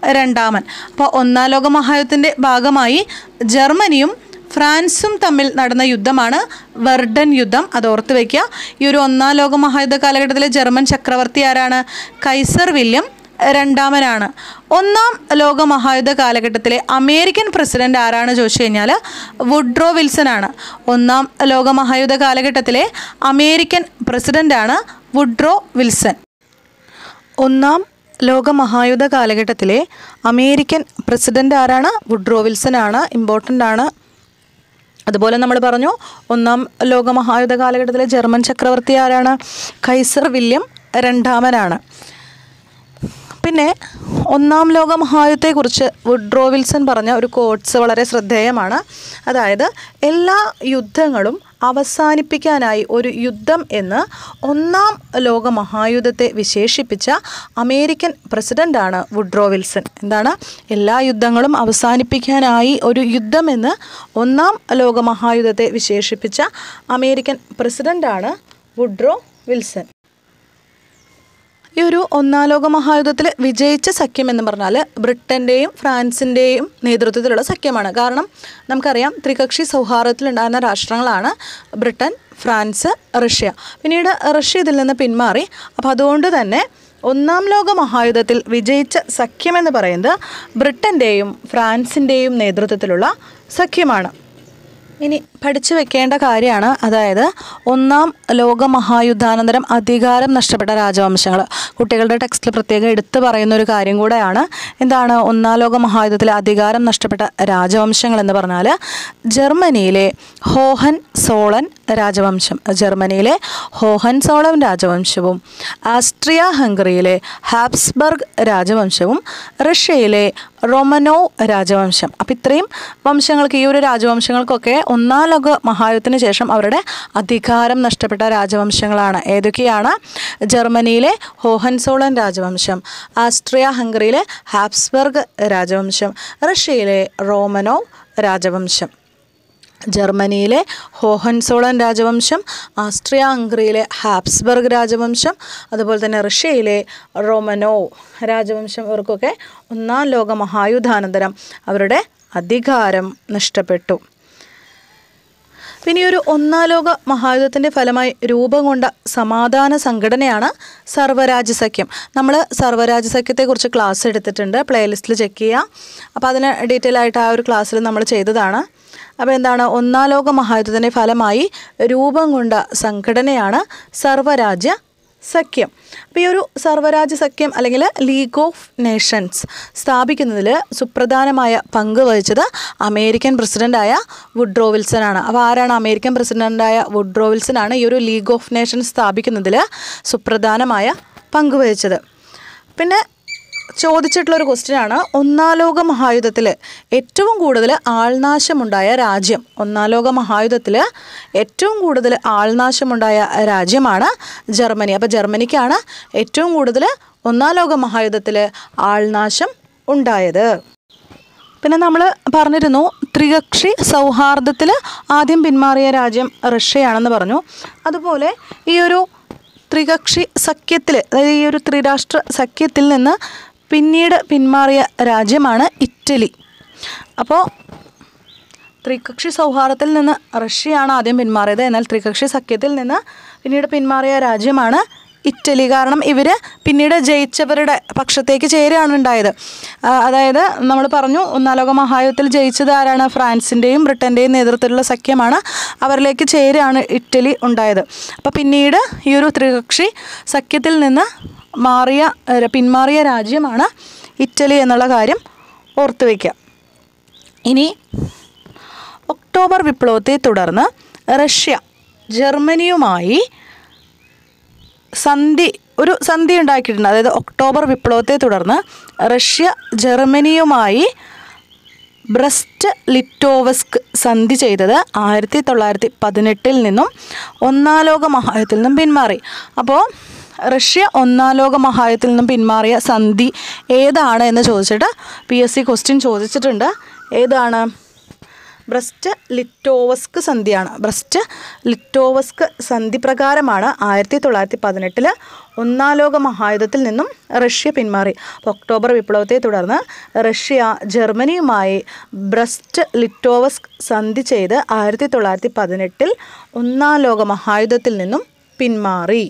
രണ്ടാമൻ അപ്പോൾ ഒന്നാം ലോക മഹായുദ്ധത്തിൻ്റെ ഭാഗമായി ജർമ്മനിയും ഫ്രാൻസും തമ്മിൽ നടന്ന യുദ്ധമാണ് വെർഡൻ യുദ്ധം അത് ഓർത്ത് വയ്ക്കുക ഈ ഒരു ഒന്നാം ലോക മഹായുദ്ധ കാലഘട്ടത്തിലെ ജർമ്മൻ ചക്രവർത്തി ആരാണ് കൈസർ വില്യം രണ്ടാമനാണ് ഒന്നാം ലോക മഹായുദ്ധ കാലഘട്ടത്തിലെ അമേരിക്കൻ പ്രസിഡന്റ് ആരാണ് ചോദിച്ചു കഴിഞ്ഞാൽ വുഡ്രോ വിൽസൺ ആണ് ഒന്നാം ലോക മഹായുദ്ധ കാലഘട്ടത്തിലെ അമേരിക്കൻ പ്രസിഡന്റാണ് വുഡ്രോ വിൽസൺ ഒന്നാം ലോക മഹായുദ്ധ കാലഘട്ടത്തിലെ അമേരിക്കൻ പ്രസിഡന്റ് ആരാണ് വുഡ്രോ വിൽസൺ ആണ് ഇമ്പോർട്ടൻ്റ് ആണ് അതുപോലെ നമ്മൾ പറഞ്ഞു ഒന്നാം ലോക മഹായുദ്ധ കാലഘട്ടത്തിലെ ജർമ്മൻ ചക്രവർത്തി ആരാണ് കൈസർ വില്യം രണ്ടാമനാണ് പിന്നെ ഒന്നാം ലോക മഹായുദ്ധത്തെക്കുറിച്ച് വുഡ്രോ വിൽസൺ പറഞ്ഞ ഒരു കോട്സ് വളരെ ശ്രദ്ധേയമാണ് അതായത് എല്ലാ യുദ്ധങ്ങളും അവസാനിപ്പിക്കാനായി ഒരു യുദ്ധം എന്ന് ഒന്നാം ലോക മഹായുദ്ധത്തെ വിശേഷിപ്പിച്ച അമേരിക്കൻ പ്രസിഡൻ്റാണ് വുഡ്രോ വിൽസൺ എന്താണ് എല്ലാ യുദ്ധങ്ങളും അവസാനിപ്പിക്കാനായി ഒരു യുദ്ധമെന്ന് ഒന്നാം ലോക മഹായുദ്ധത്തെ വിശേഷിപ്പിച്ച അമേരിക്കൻ പ്രസിഡൻ്റാണ് വുഡ്രോ വിൽസൺ ഈ ഒരു ഒന്നാം ലോക മഹായുദ്ധത്തിൽ വിജയിച്ച സഖ്യം എന്ന് പറഞ്ഞാൽ ബ്രിട്ടൻ്റെയും ഫ്രാൻസിൻ്റെയും നേതൃത്വത്തിലുള്ള സഖ്യമാണ് കാരണം നമുക്കറിയാം ത്രികക്ഷി സൗഹാർദ്ദത്തിലുണ്ടായിരുന്ന രാഷ്ട്രങ്ങളാണ് ബ്രിട്ടൻ ഫ്രാൻസ് റഷ്യ പിന്നീട് റഷ്യ ഇതിൽ നിന്ന് പിന്മാറി അപ്പോൾ അതുകൊണ്ട് തന്നെ ഒന്നാം ലോക മഹായുദ്ധത്തിൽ വിജയിച്ച സഖ്യമെന്ന് പറയുന്നത് ബ്രിട്ടൻ്റെയും ഫ്രാൻസിൻ്റെയും നേതൃത്വത്തിലുള്ള സഖ്യമാണ് ഇനി പഠിച്ചു വെക്കേണ്ട കാര്യമാണ് അതായത് ഒന്നാം ലോക മഹായുദ്ധാനന്തരം അധികാരം നഷ്ടപ്പെട്ട രാജവംശങ്ങൾ കുട്ടികളുടെ ടെക്സ്റ്റിൽ പ്രത്യേകം എടുത്തു പറയുന്ന ഒരു കാര്യം കൂടെയാണ് എന്താണ് ഒന്നാം ലോക മഹായുദ്ധത്തിലെ അധികാരം നഷ്ടപ്പെട്ട രാജവംശങ്ങൾ എന്ന് പറഞ്ഞാൽ ജർമ്മനിയിലെ ഹോഹൻ സോളൻ രാജവംശം ജർമ്മനിയിലെ ഹോഹൻ സോളൻ രാജവംശവും ആസ്ട്രിയ ഹംഗറിയിലെ ഹാബ്സ്ബർഗ് രാജവംശവും റഷ്യയിലെ റൊമനോ രാജവംശം അപ്പം ഇത്രയും വംശങ്ങൾക്ക് ഈ ഒരു രാജവംശങ്ങൾക്കൊക്കെ ഒന്നാം ലോക മഹായുദ്ധത്തിന് ശേഷം അവരുടെ അധികാരം നഷ്ടപ്പെട്ട രാജവംശങ്ങളാണ് ഏതൊക്കെയാണ് ജർമ്മനിയിലെ ഹോഹൻസോളൻ രാജവംശം ആസ്ട്രിയ ഹംഗറിയിലെ ഹാബ്സ്ബർഗ് രാജവംശം റഷ്യയിലെ റോമനോ രാജവംശം ജർമ്മനിയിലെ ഹോഹൻസോളൻ രാജവംശം ആസ്ട്രിയ ഹംഗറിയിലെ ഹാബ്സ്ബർഗ് രാജവംശം അതുപോലെ തന്നെ റഷ്യയിലെ റോമനോ രാജവംശം ഇവർക്കൊക്കെ ഒന്നാം ലോക മഹായുദ്ധാനന്തരം അവരുടെ അധികാരം നഷ്ടപ്പെട്ടു പിന്നെ ഈ ഒരു ഒന്നാം ലോക മഹായുദ്ധത്തിൻ്റെ ഫലമായി രൂപം കൊണ്ട സമാധാന സംഘടനയാണ് സർവ്വരാജ്യ സഖ്യം നമ്മൾ സർവ്വരാജ്യ സഖ്യത്തെക്കുറിച്ച് ക്ലാസ് എടുത്തിട്ടുണ്ട് പ്ലേലിസ്റ്റിൽ ചെക്ക് ചെയ്യുക അപ്പോൾ അതിന് ഡീറ്റെയിൽ ആയിട്ട് ആ ഒരു ക്ലാസ്സിൽ നമ്മൾ ചെയ്തതാണ് അപ്പോൾ എന്താണ് ഒന്നാം ലോക മഹായുദ്ധത്തിൻ്റെ ഫലമായി രൂപം കൊണ്ട സംഘടനയാണ് സർവ്വരാജ്യ സഖ്യം അപ്പോൾ ഈ ഒരു സർവ്വരാജ്യ സഖ്യം അല്ലെങ്കിൽ ലീഗ് ഓഫ് നേഷൻസ് സ്ഥാപിക്കുന്നതിൽ സുപ്രധാനമായ പങ്ക് വഹിച്ചത് അമേരിക്കൻ പ്രസിഡൻ്റായ വുഡ്രോ വിൽസൺ ആണ് അപ്പോൾ ആരാണ് അമേരിക്കൻ പ്രസിഡൻ്റായ വുഡ്രോ വിൽസൺ ആണ് ഈ ഒരു ലീഗ് ഓഫ് നേഷൻസ് സ്ഥാപിക്കുന്നതിൽ സുപ്രധാനമായ പങ്ക് വഹിച്ചത് പിന്നെ ചോദിച്ചിട്ടുള്ള ഒരു ക്വസ്റ്റ്യൻ ആണ് ഒന്നാം ലോക മഹായുദ്ധത്തിൽ ഏറ്റവും കൂടുതൽ ആൾനാശമുണ്ടായ രാജ്യം ഒന്നാം ലോക മഹായുദ്ധത്തിൽ ഏറ്റവും കൂടുതൽ ആൾനാശമുണ്ടായ രാജ്യമാണ് ജർമ്മനി അപ്പോൾ ജർമ്മനിക്കാണ് ഏറ്റവും കൂടുതൽ ഒന്നാം ലോക മഹായുദ്ധത്തിൽ ആൾനാശം ഉണ്ടായത് പിന്നെ നമ്മൾ പറഞ്ഞിരുന്നു ത്രികക്ഷി സൗഹാർദ്ദത്തിൽ ആദ്യം പിന്മാറിയ രാജ്യം റഷ്യയാണെന്ന് പറഞ്ഞു അതുപോലെ ഈ ഒരു ത്രികക്ഷി സഖ്യത്തിൽ അതായത് ഈ ഒരു ത്രിരാഷ്ട്ര സഖ്യത്തിൽ നിന്ന് പിന്നീട് പിന്മാറിയ രാജ്യമാണ് ഇറ്റലി അപ്പോൾ ത്രികക്ഷി സൗഹാർദ്ദത്തിൽ നിന്ന് റഷ്യയാണ് ആദ്യം പിന്മാറിയത് എന്നാൽ ത്രികക്ഷി സഖ്യത്തിൽ നിന്ന് പിന്നീട് പിന്മാറിയ രാജ്യമാണ് ഇറ്റലി കാരണം ഇവർ പിന്നീട് ജയിച്ചവരുടെ പക്ഷത്തേക്ക് ചേരുകയാണ് ഉണ്ടായത് ആ, അതായത് നമ്മൾ പറഞ്ഞു ഒന്നാം ലോക മഹായുദ്ധത്തിൽ ജയിച്ചത് ആരാണ് ഫ്രാൻസിൻ്റെയും ബ്രിട്ടൻ്റെയും നേതൃത്വത്തിലുള്ള സഖ്യമാണ് അവരിലേക്ക് ചേരുകയാണ് ഇറ്റലി ഉണ്ടായത് അപ്പോൾ പിന്നീട് ഈ ഒരു ത്രികക്ഷി സഖ്യത്തിൽ നിന്ന് മാറിയ ഏ, പിന്മാറിയ രാജ്യമാണ് ഇറ്റലി എന്നുള്ള കാര്യം ഓർത്തു വയ്ക്കുക ഇനി ഒക്ടോബർ വിപ്ലവത്തെ തുടർന്ന് റഷ്യ ജർമ്മനിയുമായി സന്ധി ഒരു സന്ധി ഉണ്ടാക്കിയിട്ടുണ്ട് അതായത് ഒക്ടോബർ വിപ്ലവത്തെ തുടർന്ന് റഷ്യ ജർമ്മനിയുമായി ബ്രസ്റ്റ് ലിറ്റോവസ്ക് സന്ധി ചെയ്തത് ആയിരത്തി തൊള്ളായിരത്തി പതിനെട്ടിൽ നിന്നും ഒന്നാം ലോക മഹായുദ്ധത്തിൽ നിന്നും പിന്മാറി അപ്പോൾ റഷ്യ ഒന്നാം ലോക മഹായുദ്ധത്തിൽ നിന്നും പിന്മാറിയ സന്ധി ഏതാണ് എന്ന് ചോദിച്ചിട്ട് പി എസ് സി ക്വസ്റ്റ്യൻ ചോദിച്ചിട്ടുണ്ട് ഏതാണ് ബ്രസ്റ്റ് ലിറ്റോവസ്ക് സന്ധിയാണ് ബ്രസ്റ്റ് ലിറ്റോവസ്ക് സന്ധി പ്രകാരമാണ് ആയിരത്തി തൊള്ളായിരത്തി പതിനെട്ടിൽ ഒന്നാം ലോക മഹായുദ്ധത്തിൽ നിന്നും റഷ്യ പിന്മാറി അപ്പോൾ ഒക്ടോബർ വിപ്ലവത്തെ തുടർന്ന് റഷ്യ ജർമ്മനിയുമായി ബ്രസ്റ്റ് ലിറ്റോവസ്ക് സന്ധി ചെയ്ത് ആയിരത്തി തൊള്ളായിരത്തി പതിനെട്ടിൽ ഒന്നാം ലോക മഹായുദ്ധത്തിൽ നിന്നും പിന്മാറി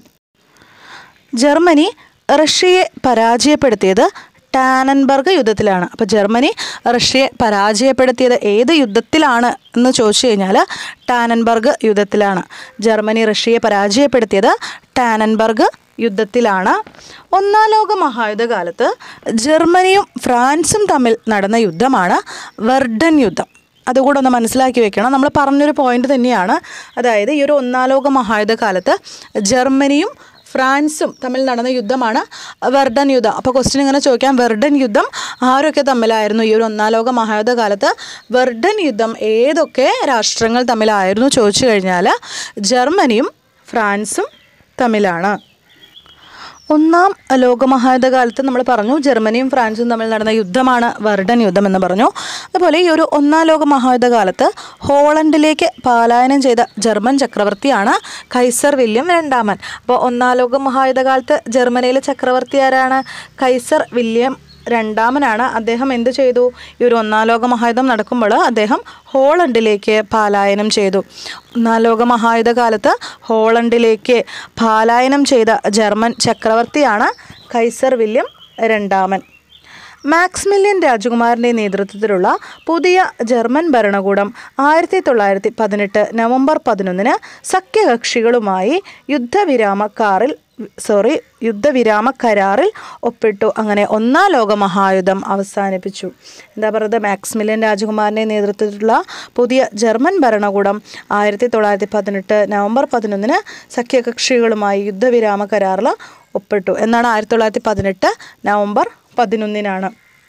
ജർമ്മനി റഷ്യയെ പരാജയപ്പെടുത്തിയത് ടാനൻബർഗ് യുദ്ധത്തിലാണ് അപ്പോൾ ജർമ്മനി റഷ്യയെ പരാജയപ്പെടുത്തിയത് ഏത് യുദ്ധത്തിലാണ് എന്ന് ചോദിച്ചു കഴിഞ്ഞാൽ ടാനൻബർഗ് യുദ്ധത്തിലാണ് ജർമ്മനി റഷ്യയെ പരാജയപ്പെടുത്തിയത് ടാനൻബർഗ് യുദ്ധത്തിലാണ് ഒന്നാം ലോക മഹായുദ്ധ കാലത്ത് ജർമ്മനിയും ഫ്രാൻസും തമ്മിൽ നടന്ന യുദ്ധമാണ് വെർഡൻ യുദ്ധം അതുകൂടെ ഒന്ന് മനസ്സിലാക്കി വെക്കണം നമ്മൾ പറഞ്ഞൊരു പോയിന്റ് തന്നെയാണ് അതായത് ഈ ഒരു ഒന്നാം ലോക മഹായുദ്ധ കാലത്ത് ജർമ്മനിയും ഫ്രാൻസും തമ്മിൽ നടന്ന യുദ്ധമാണ് വെർഡൻ യുദ്ധം അപ്പോൾ ക്വസ്റ്റ്യൻ ഇങ്ങനെ ചോദിക്കാം വെർഡൻ യുദ്ധം ആരൊക്കെ തമ്മിലായിരുന്നു ഈ ഒരു ഒന്നാം ലോക മഹായുദ്ധ കാലത്ത് വെർഡൻ യുദ്ധം ഏതൊക്കെ രാഷ്ട്രങ്ങൾ തമ്മിലായിരുന്നു ചോദിച്ചു കഴിഞ്ഞാൽ ജർമ്മനിയും ഫ്രാൻസും തമ്മിലാണ് ഒന്നാം ലോകമഹായുദ്ധ കാലത്ത് നമ്മൾ പറഞ്ഞു ജർമ്മനിയും ഫ്രാൻസും തമ്മിൽ നടന്ന യുദ്ധമാണ് വെർഡൻ യുദ്ധം എന്ന് പറഞ്ഞു അതുപോലെ ഈ ഒരു ഒന്നാം ലോക മഹായുദ്ധ കാലത്ത് ഹോളണ്ടിലേക്ക് പലായനം ചെയ്ത ജർമ്മൻ ചക്രവർത്തിയാണ് കൈസർ വില്യം രണ്ടാമൻ അപ്പോൾ ഒന്നാം ലോക മഹായുദ്ധ കാലത്ത് ജർമ്മനിയിലെ ചക്രവർത്തി ആരാണ് കൈസർ വില്യം രണ്ടാമനാണ് അദ്ദേഹം എന്ത് ചെയ്തു ഈ ഒരു ഒന്നാം ലോക മഹായുദ്ധം നടക്കുമ്പോൾ അദ്ദേഹം ഹോളണ്ടിലേക്ക് പലായനം ചെയ്തു ഒന്നാം ലോക മഹായുദ്ധ കാലത്ത് ഹോളണ്ടിലേക്ക് പലായനം ചെയ്ത ജർമ്മൻ ചക്രവർത്തിയാണ് കൈസർ വില്യം രണ്ടാമൻ മാക്സ്മില്യൻ രാജകുമാരൻ്റെ നേതൃത്വത്തിലുള്ള പുതിയ ജർമ്മൻ ഭരണകൂടം ആയിരത്തി തൊള്ളായിരത്തി പതിനെട്ട് നവംബർ പതിനൊന്നിന് സഖ്യകക്ഷികളുമായി യുദ്ധവിരാമ കാറിൽ സോറി യുദ്ധവിരാമ കരാറിൽ ഒപ്പിട്ടു അങ്ങനെ ഒന്നാം ലോക മഹായുദ്ധം അവസാനിപ്പിച്ചു എന്താ പറയുന്നത് മാക്സ്മില്യൻ രാജകുമാരൻ്റെ നേതൃത്വത്തിലുള്ള പുതിയ ജർമ്മൻ ഭരണകൂടം ആയിരത്തി തൊള്ളായിരത്തി പതിനെട്ട് നവംബർ പതിനൊന്നിന് സഖ്യകക്ഷികളുമായി യുദ്ധവിരാമ കരാറിൽ ഒപ്പിട്ടു എന്നാണ് ആയിരത്തി തൊള്ളായിരത്തി പതിനെട്ട് നവംബർ പതിനൊന്നിനാണ്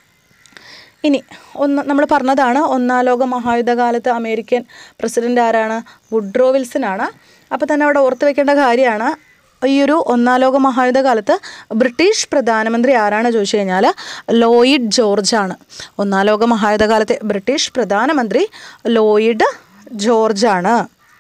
ഇനി ഒന്ന് നമ്മൾ പറഞ്ഞതാണ് ഒന്നാം ലോക മഹായുദ്ധ കാലത്ത് അമേരിക്കൻ പ്രസിഡന്റ് ആരാണ് വുഡ്രോ വിൽസൺ ആണ് അപ്പോൾ തന്നെ അവിടെ ഓർത്ത് വെക്കേണ്ട കാര്യമാണ് ഈ ഒരു ഒന്നാം ലോക മഹായുദ്ധ കാലത്ത് ബ്രിട്ടീഷ് പ്രധാനമന്ത്രി ആരാണ് ചോദിച്ചു കഴിഞ്ഞാൽ ലോയിഡ് ജോർജ് ആണ് ഒന്നാം ലോക മഹായുദ്ധ കാലത്തെ ബ്രിട്ടീഷ് പ്രധാനമന്ത്രി ലോയിഡ് ജോർജ് ആണ്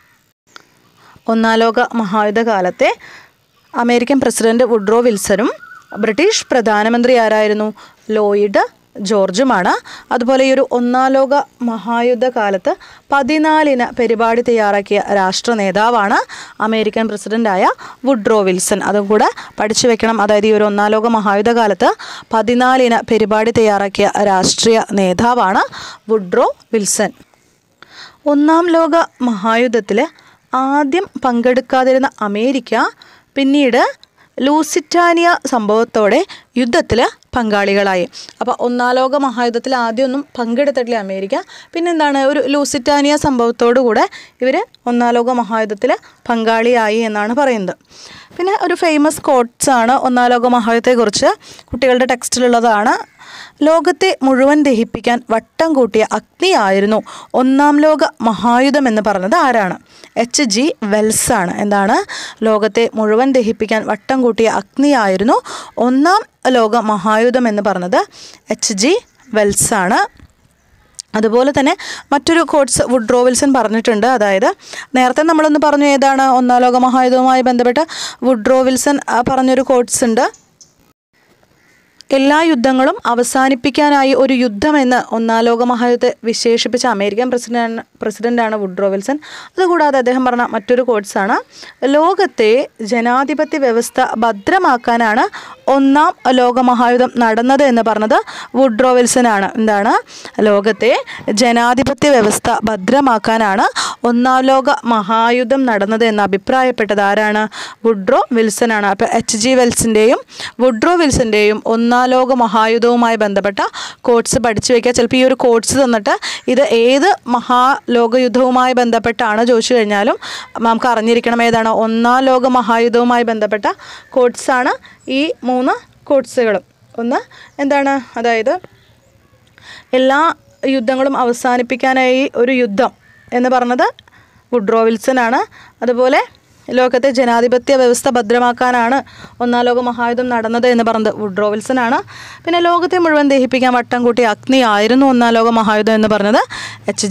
ഒന്നാം ലോക മഹായുദ്ധ കാലത്തെ അമേരിക്കൻ പ്രസിഡന്റ് വുഡ്രോ വിൽസണും ബ്രിട്ടീഷ് പ്രധാനമന്ത്രി ആരായിരുന്നു ലോയിഡ് ജോർജുമാണ് അതുപോലെ ഈ ഒരു ഒന്നാം ലോക മഹായുദ്ധ കാലത്ത് പതിനാലിന് പരിപാടി തയ്യാറാക്കിയ രാഷ്ട്ര നേതാവാണ് അമേരിക്കൻ പ്രസിഡന്റായ വുഡ്രോ വിൽസൺ അതും കൂടെ പഠിച്ചു വെക്കണം അതായത് ഈ ഒരു ഒന്നാം ലോക മഹായുദ്ധ കാലത്ത് പതിനാലിന് പരിപാടി തയ്യാറാക്കിയ രാഷ്ട്രീയ നേതാവാണ് വുഡ്രോ വിൽസൺ ഒന്നാം ലോക മഹായുദ്ധത്തിൽ ആദ്യം പങ്കെടുക്കാതിരുന്ന അമേരിക്ക പിന്നീട് ലൂസിറ്റാനിയ സംഭവത്തോടെ യുദ്ധത്തിൽ പങ്കാളികളായി അപ്പോൾ ഒന്നാം ലോക മഹായുദ്ധത്തിൽ ആദ്യമൊന്നും പങ്കെടുത്തിട്ടില്ല അമേരിക്ക പിന്നെന്താണ് ഒരു ലൂസിറ്റാനിയ സംഭവത്തോടു കൂടെ ഇവർ ഒന്നാം ലോക മഹായുദ്ധത്തിൽ പങ്കാളിയായി എന്നാണ് പറയുന്നത് പിന്നെ ഒരു ഫേമസ് കോട്ട്സ് ആണ് ഒന്നാം ലോക മഹായുദ്ധത്തെക്കുറിച്ച് കുട്ടികളുടെ ടെക്സ്റ്റിലുള്ളതാണ് ലോകത്തെ മുഴുവൻ ദഹിപ്പിക്കാൻ വട്ടം കൂട്ടിയ അഗ്നിയായിരുന്നു ഒന്നാം ലോക മഹായുധം എന്ന് പറഞ്ഞത് ആരാണ് എച്ച് ജി വെൽസ് ആണ് എന്താണ് ലോകത്തെ മുഴുവൻ ദഹിപ്പിക്കാൻ വട്ടം കൂട്ടിയ അഗ്നിയായിരുന്നു ഒന്നാം ലോക മഹായുധം എന്ന് പറഞ്ഞത് എച്ച് ജി വെൽസ് ആണ് അതുപോലെ തന്നെ മറ്റൊരു കോട്സ് വുഡ്രോ വിൽസൺ പറഞ്ഞിട്ടുണ്ട് അതായത് നേരത്തെ നമ്മളൊന്ന് പറഞ്ഞു ഏതാണ് ഒന്നാം ലോക മഹായുധവുമായി ബന്ധപ്പെട്ട് വുഡ്രോ വിൽസൺ ആ, പറഞ്ഞൊരു കോട്സ് ഉണ്ട് എല്ലാ യുദ്ധങ്ങളും അവസാനിപ്പിക്കാനായി ഒരു യുദ്ധമെന്ന് ഒന്നാം ലോക മഹായുദ്ധത്തെ വിശേഷിപ്പിച്ച അമേരിക്കൻ പ്രസിഡന്റ് പ്രസിഡന്റാണ് വുഡ്രോ വിൽസൺ അതുകൂടാതെ അദ്ദേഹം പറഞ്ഞ മറ്റൊരു കോട്സാണ് ലോകത്തെ ജനാധിപത്യ വ്യവസ്ഥ ഭദ്രമാക്കാനാണ് ഒന്നാം ലോക മഹായുദ്ധം നടന്നത് എന്ന് പറഞ്ഞത് വുഡ്രോ വിൽസൺ ആണ് എന്താണ് ലോകത്തെ ജനാധിപത്യ വ്യവസ്ഥ ഭദ്രമാക്കാനാണ് ഒന്നാം ലോക മഹായുദ്ധം നടന്നത് എന്ന് അഭിപ്രായപ്പെട്ടത് ആരാണ് വുഡ്രോ വിൽസൺ ആണ് അപ്പോൾ എച്ച് ജി വെൽസിൻ്റെയും വുഡ്രോ വിൽസൻ്റെയും ഒന്നാം ലോക മഹായുദ്ധവുമായി ബന്ധപ്പെട്ട കോട്സ് പഠിച്ചു വയ്ക്കുക ചിലപ്പോൾ ഈ ഒരു കോട്സ് തന്നിട്ട് ഇത് ഏത് മഹാലോകയുദ്ധവുമായി ബന്ധപ്പെട്ടാണ് ചോദിച്ചു കഴിഞ്ഞാലും നമുക്ക് അറിഞ്ഞിരിക്കണം ഏതാണ് ഒന്നാം ലോക മഹായുദ്ധവുമായി ബന്ധപ്പെട്ട കോട്സാണ് ഈ മൂന്ന് കോട്സുകളും ഒന്ന് എന്താണ് അതായത് എല്ലാ യുദ്ധങ്ങളും അവസാനിപ്പിക്കാനായി ഒരു യുദ്ധം എന്ന് പറഞ്ഞത് വുഡ്രോ വിൽസൺ ആണ് അതുപോലെ ലോകത്തെ ജനാധിപത്യ വ്യവസ്ഥ ഭദ്രമാക്കാനാണ് ഒന്നാം ലോക മഹായുദ്ധം നടന്നത് എന്ന് പറഞ്ഞത് വുഡ്രോ വിൽസൺ ആണ് പിന്നെ ലോകത്തെ മുഴുവൻ ദഹിപ്പിക്കാൻ വട്ടം കൂട്ടിയ അഗ്നി ആയിരുന്നു ഒന്നാം ലോക മഹായുദ്ധം എന്ന് പറഞ്ഞത് എച്ച് ജി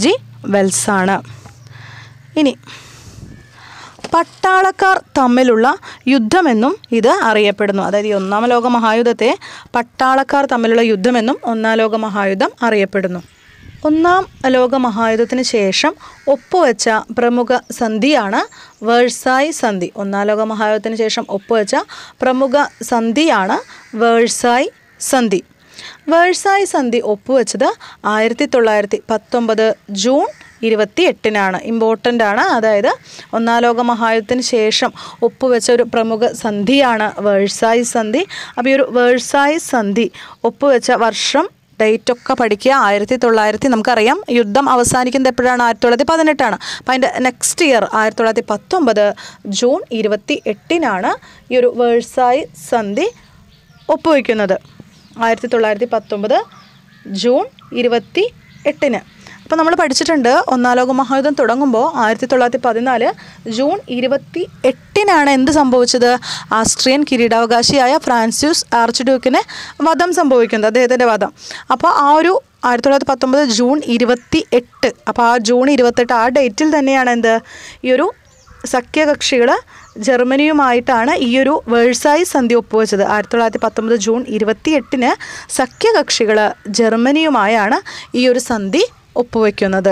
വെൽസാണ് ഇനി പട്ടാളക്കാർ തമ്മിലുള്ള യുദ്ധമെന്നും ഇത് അറിയപ്പെടുന്നു അതായത് ഈ ഒന്നാം ലോക മഹായുദ്ധത്തെ പട്ടാളക്കാർ തമ്മിലുള്ള യുദ്ധമെന്നും ഒന്നാം ലോക മഹായുദ്ധം അറിയപ്പെടുന്നു ഒന്നാം ലോക മഹായുദ്ധത്തിന് ശേഷം ഒപ്പുവെച്ച പ്രമുഖ സന്ധിയാണ് വേഴ്സായി സന്ധി ഒന്നാം ലോക മഹായുദ്ധത്തിന് ശേഷം ഒപ്പുവെച്ച പ്രമുഖ സന്ധിയാണ് വേഴ്സായി സന്ധി വേഴ്സായി സന്ധി ഒപ്പുവെച്ചത് ആയിരത്തി തൊള്ളായിരത്തി പത്തൊമ്പത് ജൂൺ ഇരുപത്തി എട്ടിനാണ് ഇമ്പോർട്ടൻ്റ് ആണ് അതായത് ഒന്നാം ലോക മഹായുദ്ധത്തിന് ശേഷം ഒപ്പുവെച്ച ഒരു പ്രമുഖ സന്ധിയാണ് വേഴ്സായി സന്ധി അപ്പോൾ ഈ ഒരു വേഴ്സായി സന്ധി ഒപ്പുവെച്ച വർഷം ഡേറ്റ് ഒക്കെ പഠിക്കുക ആയിരത്തി തൊള്ളായിരത്തി നമുക്കറിയാം യുദ്ധം അവസാനിക്കുന്നത് എപ്പോഴാണ് ആയിരത്തി തൊള്ളായിരത്തി പതിനെട്ടാണ് അപ്പം അതിൻ്റെ നെക്സ്റ്റ് ഇയർ ആയിരത്തി തൊള്ളായിരത്തി പത്തൊമ്പത് ജൂൺ ഇരുപത്തി എട്ടിനാണ് ഈ ഒരു വേഴ്സായി സന്ധി ഒപ്പുവയ്ക്കുന്നത് ആയിരത്തി തൊള്ളായിരത്തി പത്തൊമ്പത് ജൂൺ ഇരുപത്തി എട്ടിന് അപ്പോൾ നമ്മൾ പഠിച്ചിട്ടുണ്ട് ഒന്നാം ലോക മഹായുദ്ധം തുടങ്ങുമ്പോൾ ആയിരത്തി തൊള്ളായിരത്തി പതിനാല് ജൂൺ ഇരുപത്തി എട്ടിനാണ് എന്ത് സംഭവിച്ചത് ആസ്ട്രിയൻ കിരീടാവകാശിയായ ഫ്രാൻസിസ് ആർച്ച് ഡ്യൂക്കിന് വധം സംഭവിക്കുന്നത് അദ്ദേഹത്തിൻ്റെ വധം അപ്പോൾ ആ ഒരു ആയിരത്തി തൊള്ളായിരത്തി പത്തൊമ്പത് ജൂൺ ഇരുപത്തി എട്ട് അപ്പോൾ ആ ജൂൺ ഇരുപത്തെട്ട് ആ ഡേറ്റിൽ തന്നെയാണ് എന്ത് ഈ ഒരു സഖ്യകക്ഷികൾ ജർമ്മനിയുമായിട്ടാണ് ഈ ഒരു വേഴ്സായി സന്ധി ഒപ്പുവെച്ചത് ആയിരത്തി തൊള്ളായിരത്തി പത്തൊമ്പത് ജൂൺ ഇരുപത്തി എട്ടിന് സഖ്യകക്ഷികൾ ജർമ്മനിയുമായാണ് ഈ ഒരു സന്ധി ഒപ്പുവെക്കുന്നത്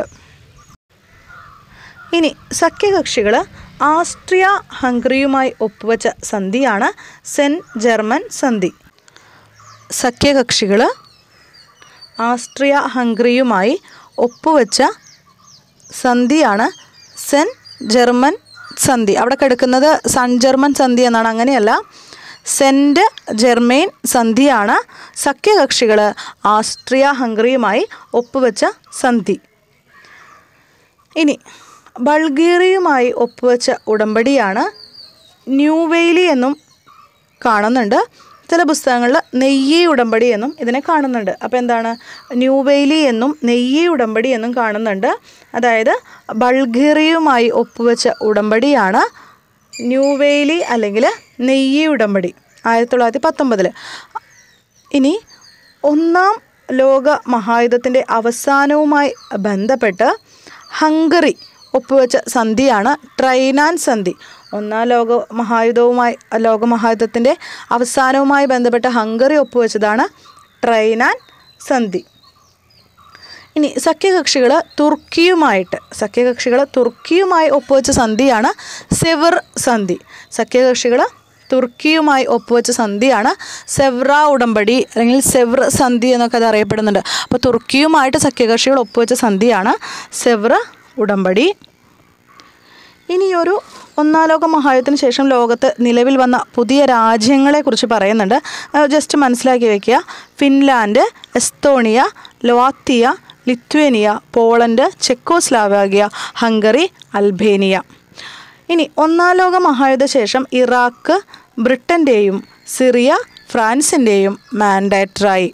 ഇനി സഖ്യകക്ഷികൾ ആസ്ട്രിയ ഹംഗറിയുമായി ഒപ്പുവെച്ച സന്ധിയാണ് സെൻ ജർമ്മൻ സന്ധി സഖ്യകക്ഷികൾ ആസ്ട്രിയ ഹംഗറിയുമായി ഒപ്പുവെച്ച സന്ധിയാണ് സെൻ ജർമ്മൻ സന്ധി അവിടെ കിടക്കുന്നത് സൺ ജർമ്മൻ സന്ധി എന്നാണ് അങ്ങനെയല്ല സെൻറ്റ് ജെർമെയിൻ സന്ധിയാണ് സഖ്യകക്ഷികൾ ആസ്ട്രിയ ഹംഗറിയുമായി ഒപ്പുവെച്ച സന്ധി ഇനി ബൾഗേറിയയുമായി ഒപ്പുവെച്ച ഉടമ്പടിയാണ് ന്യൂവെയിലി എന്നും കാണുന്നുണ്ട് ചില പുസ്തകങ്ങളിൽ നെയ്യ് ഉടമ്പടി എന്നും ഇതിനെ കാണുന്നുണ്ട് അപ്പോൾ എന്താണ് ന്യൂവെയിലി എന്നും നെയ്യ് ഉടമ്പടി എന്നും കാണുന്നുണ്ട് അതായത് ബൾഗേറിയയുമായി ഒപ്പുവെച്ച ഉടമ്പടിയാണ് ന്യൂവെയിലി അല്ലെങ്കിൽ നെയ്യ് ഉടമ്പടി ആയിരത്തി തൊള്ളായിരത്തി പത്തൊമ്പതിൽ ഇനി ഒന്നാം ലോക മഹായുദ്ധത്തിൻ്റെ അവസാനവുമായി ബന്ധപ്പെട്ട് ഹംഗറി ഒപ്പുവെച്ച സന്ധിയാണ് ട്രൈനാൻ സന്ധി ഒന്നാം ലോക മഹായുദ്ധവുമായി ലോകമഹായുദ്ധത്തിൻ്റെ അവസാനവുമായി ബന്ധപ്പെട്ട് ഹംഗറി ഒപ്പുവെച്ചതാണ് ട്രൈനാൻ സന്ധി ഇനി സഖ്യകക്ഷികൾ തുർക്കിയുമായിട്ട് സഖ്യകക്ഷികൾ തുർക്കിയുമായി ഒപ്പുവെച്ച സന്ധിയാണ് സെവർ സന്ധി സഖ്യകക്ഷികൾ തുർക്കിയുമായി ഒപ്പുവെച്ച സന്ധിയാണ് സെവ്ര ഉടമ്പടി അല്ലെങ്കിൽ സെവർ സന്ധി എന്നൊക്കെ അത് അറിയപ്പെടുന്നുണ്ട് അപ്പോൾ തുർക്കിയുമായിട്ട് സഖ്യകക്ഷികൾ ഒപ്പുവെച്ച സന്ധിയാണ് സെവ്ര ഉടമ്പടി ഇനിയൊരു ഒന്നാം ലോക മഹായുദ്ധത്തിന് ശേഷം ലോകത്ത് നിലവിൽ വന്ന പുതിയ രാജ്യങ്ങളെക്കുറിച്ച് പറയുന്നുണ്ട് അത് ജസ്റ്റ് മനസ്സിലാക്കി വയ്ക്കുക Finland Estonia Latvia Lithuania Poland Czechoslovakia Hungary Albania ഇനി ഒന്നാം ലോക മഹായുദ്ധ ശേഷം ഇറാഖ് ബ്രിട്ടൻ്റെയും സിറിയ ഫ്രാൻസിൻ്റെയും മാൻഡേറ്ററായി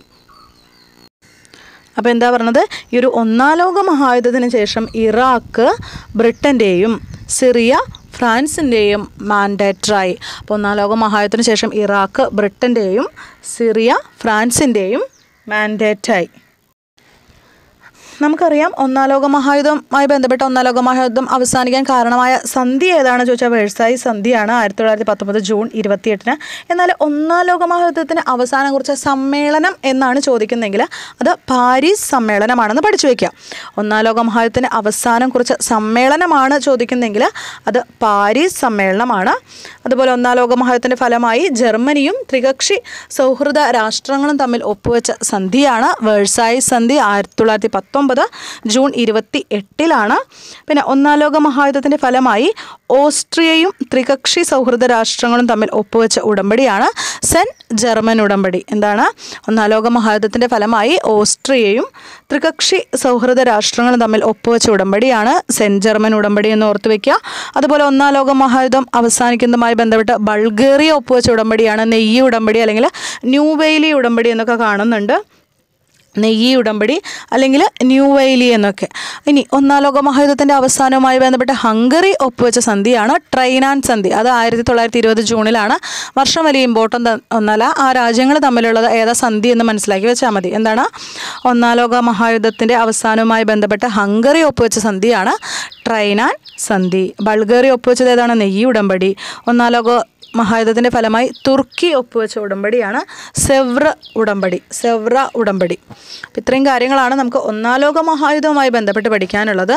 അപ്പോൾ എന്താ പറഞ്ഞത് ഈ ഒരു ഒന്നാം ലോക മഹായുദ്ധത്തിന് ശേഷം ഇറാഖ് ബ്രിട്ടൻ്റെയും സിറിയ ഫ്രാൻസിൻ്റെയും മാൻഡേറ്ററായി അപ്പോൾ ഒന്നാം ലോക മഹായുദ്ധത്തിന് ശേഷം ഇറാഖ് ബ്രിട്ടൻ്റെയും സിറിയ ഫ്രാൻസിൻ്റെയും മാൻഡേറ്റായി നമുക്കറിയാം ഒന്നാം ലോക മഹായുദ്ധവുമായി ബന്ധപ്പെട്ട ഒന്നാം ലോക മഹായുദ്ധം അവസാനിക്കാൻ കാരണമായ സന്ധി ഏതാണ് ചോദിച്ചാൽ വേഴ്സായി സന്ധിയാണ് ആയിരത്തി തൊള്ളായിരത്തി പത്തൊമ്പത് ജൂൺ ഇരുപത്തിയെട്ടിന് എന്നാൽ ഒന്നാം ലോക മഹായുദ്ധത്തിന് അവസാനം കുറിച്ച സമ്മേളനം എന്നാണ് ചോദിക്കുന്നതെങ്കിൽ അത് പാരീസ് സമ്മേളനമാണെന്ന് പഠിച്ചു വയ്ക്കുക ഒന്നാം ലോക മഹായുദ്ധത്തിന് അവസാനം കുറിച്ച സമ്മേളനമാണ് ചോദിക്കുന്നതെങ്കിൽ അത് പാരീസ് സമ്മേളനമാണ് അതുപോലെ ഒന്നാം ലോക മഹായുദ്ധത്തിൻ്റെ ഫലമായി ജർമ്മനിയും ത്രികക്ഷി സൗഹൃദ രാഷ്ട്രങ്ങളും തമ്മിൽ ഒപ്പുവെച്ച സന്ധിയാണ് വേഴ്സായി സന്ധി ആയിരത്തി തൊള്ളായിരത്തി പത്തൊമ്പത് ജൂൺ ഇരുപത്തി എട്ടിലാണ് പിന്നെ ഒന്നാം ലോക മഹായുദ്ധത്തിൻ്റെ ഫലമായി ഓസ്ട്രിയയും ത്രികക്ഷി സൗഹൃദ രാഷ്ട്രങ്ങളും തമ്മിൽ ഒപ്പുവെച്ച ഉടമ്പടിയാണ് സെൻ ജർമ്മൻ ഉടമ്പടി എന്താണ് ഒന്നാം ലോക മഹായുദ്ധത്തിൻ്റെ ഫലമായി ഓസ്ട്രിയയും ത്രികക്ഷി സൗഹൃദ രാഷ്ട്രങ്ങളും തമ്മിൽ ഒപ്പുവെച്ച ഉടമ്പടിയാണ് സെൻ ജർമ്മൻ ഉടമ്പടി എന്ന് ഓർത്ത് വയ്ക്കുക അതുപോലെ ഒന്നാം ലോക മഹായുദ്ധം അവസാനിക്കുന്നതുമായി ബന്ധപ്പെട്ട് ബൾഗേറിയ ഒപ്പുവെച്ച ഉടമ്പടിയാണ് നെയ്യ് ഉടമ്പടി അല്ലെങ്കിൽ ന്യൂവെയിലി ഉടമ്പടി എന്നൊക്കെ കാണുന്നുണ്ട് നെയ്യ് ഉടമ്പടി അല്ലെങ്കിൽ ന്യൂ വൈലി എന്നൊക്കെ ഇനി ഒന്നാം ലോക മഹായുദ്ധത്തിൻ്റെ അവസാനവുമായി ബന്ധപ്പെട്ട് ഹംഗറി ഒപ്പുവെച്ച സന്ധിയാണ് ട്രൈനാൻ സന്ധി അത് ആയിരത്തി തൊള്ളായിരത്തി ഇരുപത് ജൂണിലാണ് വർഷം വലിയ ഇമ്പോർട്ടൻ്റ് ഒന്നല്ല ആ രാജ്യങ്ങൾ തമ്മിലുള്ളത് ഏതാ സന്ധി എന്ന് മനസ്സിലാക്കി വെച്ചാൽ മതി എന്താണ് ഒന്നാം ലോക മഹായുദ്ധത്തിൻ്റെ അവസാനവുമായി ബന്ധപ്പെട്ട് ഹംഗറി ഒപ്പുവെച്ച സന്ധിയാണ് ട്രൈനാൻ സന്ധി ബൾഗേറിയ ഒപ്പുവെച്ചത് ഏതാണ് നെയ്യ് ഉടമ്പടി ഒന്നാം ലോക മഹായുദ്ധത്തിൻ്റെ ഫലമായി തുർക്കി ഒപ്പുവെച്ച ഉടമ്പടിയാണ് സെവ്ര ഉടമ്പടി സെവ്ര ഉടമ്പടി അപ്പം ഇത്രയും കാര്യങ്ങളാണ് നമുക്ക് ഒന്നാം ലോക മഹായുദ്ധവുമായി ബന്ധപ്പെട്ട് പഠിക്കാനുള്ളത്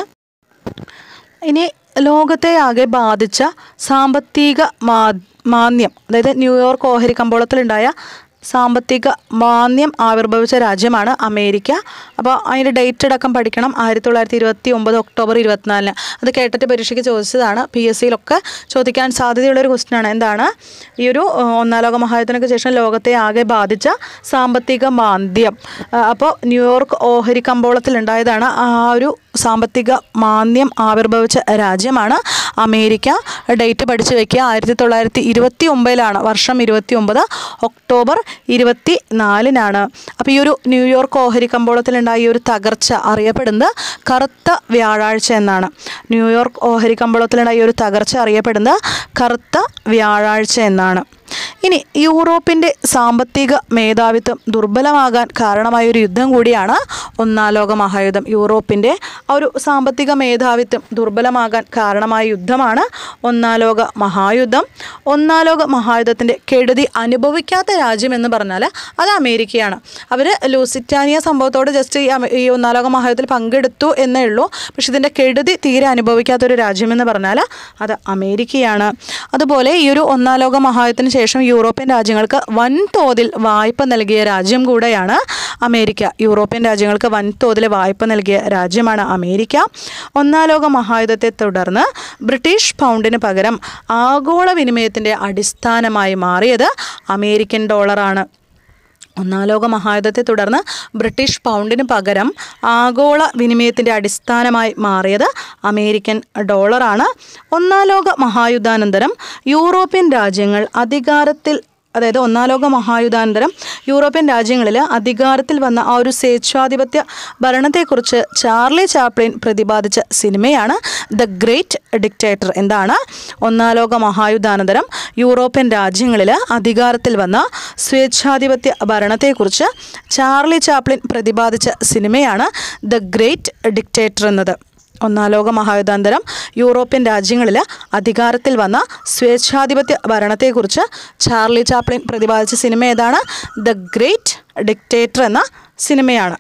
ഇനി ലോകത്തെ ആകെ ബാധിച്ച സാമ്പത്തിക മാ മാന്ദ്യം അതായത് ന്യൂയോർക്ക് ഓഹരി കമ്പോളത്തിലുണ്ടായ സാമ്പത്തിക മാന്ദ്യം ആവിർഭവിച്ച രാജ്യമാണ് അമേരിക്ക അപ്പോൾ അതിൻ്റെ ഡേറ്റ് അടക്കം പഠിക്കണം ആയിരത്തി തൊള്ളായിരത്തി ഇരുപത്തി ഒമ്പത് ഒക്ടോബർ ഇരുപത്തിനാലിന് അത് കേട്ടിട്ട് പരീക്ഷയ്ക്ക് ചോദിച്ചതാണ് പി എസ് സിയിലൊക്കെ ചോദിക്കാൻ സാധ്യതയുള്ളൊരു ക്വസ്റ്റ്യനാണ് എന്താണ് ഈ ഒരു ഏഹ്, ഒന്നാം ലോക മഹായുദ്ധത്തിനൊക്കെ ശേഷം ലോകത്തെ ആകെ ബാധിച്ച സാമ്പത്തിക മാന്ദ്യം അപ്പോൾ ന്യൂയോർക്ക് ഓഹരി കമ്പോളത്തിൽ ഉണ്ടായതാണ് ആ ഒരു സാമ്പത്തിക മാന്ദ്യം ആവിർഭവിച്ച രാജ്യമാണ് അമേരിക്ക ഡേറ്റ് പഠിച്ചു വെക്കുക ആയിരത്തി തൊള്ളായിരത്തി ഇരുപത്തി ഒമ്പതിലാണ് വർഷം ഇരുപത്തി ഒമ്പത് ഒക്ടോബർ ഇരുപത്തി നാലിനാണ് അപ്പോൾ ഈ ഒരു ന്യൂയോർക്ക് ഓഹരി കമ്പോളത്തിലുണ്ടായ ഈ ഒരു തകർച്ച അറിയപ്പെടുന്നത് കറുത്ത വ്യാഴാഴ്ച എന്നാണ് ന്യൂയോർക്ക് ഓഹരി കമ്പോളത്തിലുണ്ടായ ഈ ഒരു തകർച്ച അറിയപ്പെടുന്നത് കറുത്ത വ്യാഴാഴ്ച എന്നാണ് ഇനി യൂറോപ്പിൻ്റെ സാമ്പത്തിക മേധാവിത്വം ദുർബലമാകാൻ കാരണമായ ഒരു യുദ്ധം കൂടിയാണ് ഒന്നാം ലോക മഹായുദ്ധം യൂറോപ്പിൻ്റെ ആ ഒരു സാമ്പത്തിക മേധാവിത്വം ദുർബലമാകാൻ കാരണമായ യുദ്ധമാണ് ഒന്നാം ലോക മഹായുദ്ധം ഒന്നാം ലോക മഹായുദ്ധത്തിൻ്റെ കെടുതി അനുഭവിക്കാത്ത രാജ്യം എന്ന് പറഞ്ഞാൽ അത് അമേരിക്കയാണ് അവർ ലൂസിറ്റാനിയ സംഭവത്തോട് ജസ്റ്റ് ഈ അമേ- ഈ ഒന്നാം ലോക മഹായുദ്ധത്തിൽ പങ്കെടുത്തു എന്നേ ഉള്ളൂ പക്ഷെ ഇതിൻ്റെ കെടുതി തീരെ അനുഭവിക്കാത്ത ഒരു രാജ്യമെന്ന് പറഞ്ഞാൽ അത് അമേരിക്കയാണ് അതുപോലെ ഈ ഒരു ഒന്നാം ലോക മഹായുദ്ധത്തിന് ശേഷം യൂറോപ്യൻ രാജ്യങ്ങൾക്ക് വൻതോതിൽ വായ്പ നൽകിയ രാജ്യം കൂടെയാണ് അമേരിക്ക യൂറോപ്യൻ രാജ്യങ്ങൾക്ക് വൻതോതിൽ വായ്പ നൽകിയ രാജ്യമാണ് അമേരിക്ക ഒന്നാം ലോക മഹായുദ്ധത്തെ തുടർന്ന് ബ്രിട്ടീഷ് പൗണ്ടിന് പകരം ആഗോള വിനിമയത്തിൻ്റെ അടിസ്ഥാനമായി മാറിയത് അമേരിക്കൻ ഡോളറാണ് ഒന്നാം ലോക മഹായുദ്ധത്തെ തുടർന്ന് ബ്രിട്ടീഷ് പൗണ്ടിന് പകരം ആഗോള വിനിമയത്തിൻ്റെ അടിസ്ഥാനമായി മാറിയത് അമേരിക്കൻ ഡോളറാണ് ഒന്നാം ലോക മഹായുദ്ധാനന്തരം യൂറോപ്യൻ രാജ്യങ്ങൾ അധികാരത്തിൽ അതായത് ഒന്നാം ലോക മഹായുദ്ധാനന്തരം യൂറോപ്യൻ രാജ്യങ്ങളിൽ അധികാരത്തിൽ വന്ന ആ ഒരു സ്വേച്ഛാധിപത്യ ഭരണത്തെക്കുറിച്ച് ചാർലി ചാപ്ലിൻ പ്രതിപാദിച്ച സിനിമയാണ് ദ ഗ്രേറ്റ് ഡിക്റ്റേറ്റർ എന്താണ് ഒന്നാം ലോക മഹായുദ്ധാനന്തരം യൂറോപ്യൻ രാജ്യങ്ങളിൽ അധികാരത്തിൽ വന്ന സ്വേച്ഛാധിപത്യ ഭരണത്തെക്കുറിച്ച് ചാർലി ചാപ്ലിൻ പ്രതിപാദിച്ച സിനിമയാണ് ദ ഗ്രേറ്റ് ഡിക്റ്റേറ്റർ എന്നത് ഒന്നാം ലോക മഹായുദ്ധാന്തരം യൂറോപ്യൻ രാജ്യങ്ങളിൽ അധികാരത്തിൽ വന്ന സ്വേച്ഛാധിപത്യ ഭരണത്തെക്കുറിച്ച് ചാർലി ചാപ്ലിൻ പ്രതിപാദിച്ച സിനിമ ഏതാണ് ദ ഗ്രേറ്റ് ഡിക്റ്റേറ്റർ എന്ന സിനിമയാണ്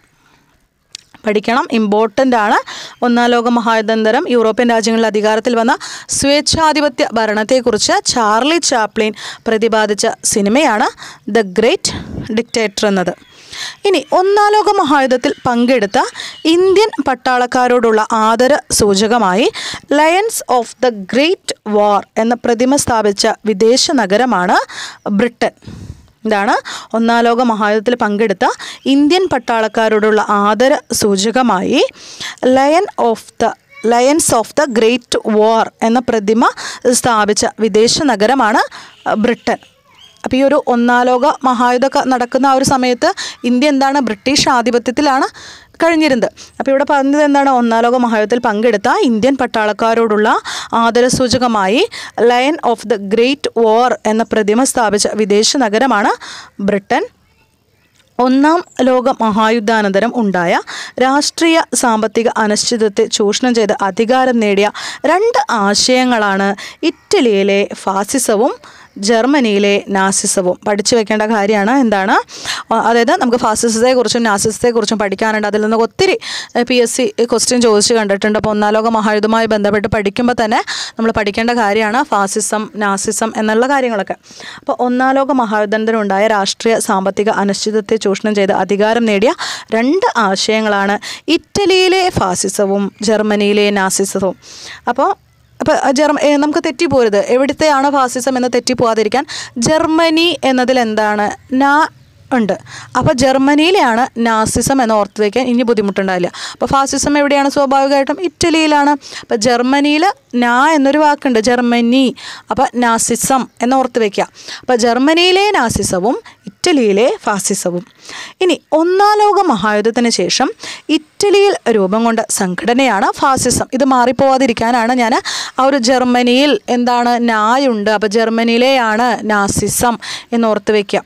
പഠിക്കണം ഇമ്പോർട്ടൻ്റ് ആണ് ഒന്നാം ലോക മഹായുദ്ധാന്തരം യൂറോപ്യൻ രാജ്യങ്ങളിൽ അധികാരത്തിൽ വന്ന സ്വേച്ഛാധിപത്യ ഭരണത്തെക്കുറിച്ച് ചാർലി ചാപ്ലിൻ പ്രതിപാദിച്ച സിനിമയാണ് ദ ഗ്രേറ്റ് ഡിക്റ്റേറ്റർ എന്നത് ഇനി ഒന്നാം ലോക മഹായുദ്ധത്തിൽ പങ്കെടുത്ത ഇന്ത്യൻ പട്ടാളക്കാരോടുള്ള ആദര സൂചകമായി lions of the great war എന്ന പ്രതിമ സ്ഥാപിച്ച വിദേശ നഗരമാണ് ബ്രിട്ടൻ ഇതാണ് ഒന്നാം ലോക മഹായുദ്ധത്തിൽ പങ്കെടുത്ത ഇന്ത്യൻ പട്ടാളക്കാരോടുള്ള ആദര സൂചകമായി lion of the lions of the great war എന്ന പ്രതിമ സ്ഥാപിച്ച വിദേശ നഗരമാണ് ബ്രിട്ടൻ അപ്പോൾ ഈ ഒരു ഒന്നാം ലോക മഹായുദ്ധമൊക്കെ നടക്കുന്ന ആ ഒരു സമയത്ത് ഇന്ത്യ എന്താണ് ബ്രിട്ടീഷ് ആധിപത്യത്തിലാണ് കഴിഞ്ഞിരുന്നത് അപ്പോൾ ഇവിടെ പറഞ്ഞത് എന്താണ് ഒന്നാം ലോക മഹായുദ്ധത്തിൽ പങ്കെടുത്ത ഇന്ത്യൻ പട്ടാളക്കാരോടുള്ള ആദരസൂചകമായി lion of the great war എന്ന പ്രതിമ സ്ഥാപിച്ച വിദേശ നഗരമാണ് ബ്രിട്ടൻ ഒന്നാം ലോക മഹായുദ്ധാനന്തരം ഉണ്ടായ രാഷ്ട്രീയ സാമ്പത്തിക അനിശ്ചിതത്തെ ചൂഷണം ചെയ്ത് അധികാരം നേടിയ രണ്ട് ആശയങ്ങളാണ് ഇറ്റലിയിലെ ഫാസിസവും ജർമ്മനിയിലെ നാസിസവും പഠിച്ചു വെക്കേണ്ട കാര്യമാണ് എന്താണ് അ- അതായത് നമുക്ക് ഫാസിസത്തെക്കുറിച്ചും നാസിസത്തെക്കുറിച്ചും പഠിക്കാനുണ്ട് അതിൽ നിന്ന് ഒത്തിരി പി എസ് സി ക്വസ്റ്റ്യൻ ചോദിച്ച് കണ്ടിട്ടുണ്ട് അപ്പോൾ ഒന്നാം ലോക മഹായുദ്ധവുമായി ബന്ധപ്പെട്ട് പഠിക്കുമ്പോൾ തന്നെ നമ്മൾ പഠിക്കേണ്ട കാര്യമാണ് ഫാസിസം നാസിസം എന്നുള്ള കാര്യങ്ങളൊക്കെ അപ്പോൾ ഒന്നാം ലോക മഹായുദ്ധത്തിന് ഉണ്ടായ രാഷ്ട്രീയ സാമ്പത്തിക അനിശ്ചിതത്തെ ചൂഷണം ചെയ്ത് അധികാരം നേടിയ രണ്ട് ആശയങ്ങളാണ് ഇറ്റലിയിലെ ഫാസിസവും ജർമ്മനിയിലെ നാസിസവും അപ്പോൾ അപ്പോൾ ജർമ്മ ഏ, നമുക്ക് തെറ്റിപ്പോരുത് എവിടുത്തെയാണ് ഫാസിസം എന്ന് തെറ്റിപ്പോവാതിരിക്കാൻ ജർമ്മനി എന്നതിൽ എന്താണ് നാ ഉണ്ട് അപ്പോൾ ജർമ്മനിയിലെയാണ് നാസിസം എന്ന് ഓർത്ത് വയ്ക്കാൻ ഇനി ബുദ്ധിമുട്ടുണ്ടാവില്ല അപ്പോൾ ഫാസിസം എവിടെയാണ് സ്വാഭാവികമായിട്ടും ഇറ്റലിയിലാണ് അപ്പോൾ ജർമ്മനിയിൽ നാ എന്നൊരു വാക്കുണ്ട് ജർമ്മനി അപ്പോൾ നാസിസം എന്ന് ഓർത്ത് വയ്ക്കുക അപ്പോൾ ജർമ്മനിയിലെ നാസിസവും ഇറ്റലിയിലെ ഫാസിസവും ഇനി ഒന്നാം ലോക മഹായുദ്ധത്തിന് ശേഷം ഇറ്റലിയിൽ രൂപം കൊണ്ട സംഘടനയാണ് ഫാസിസം ഇത് മാറിപ്പോവാതിരിക്കാനാണ് ഞാൻ ആ ഒരു ജർമ്മനിയിൽ എന്താണ് നായുണ്ട് അപ്പോൾ ജർമ്മനിയിലെയാണ് നാസിസം എന്നോർത്ത് വയ്ക്കുക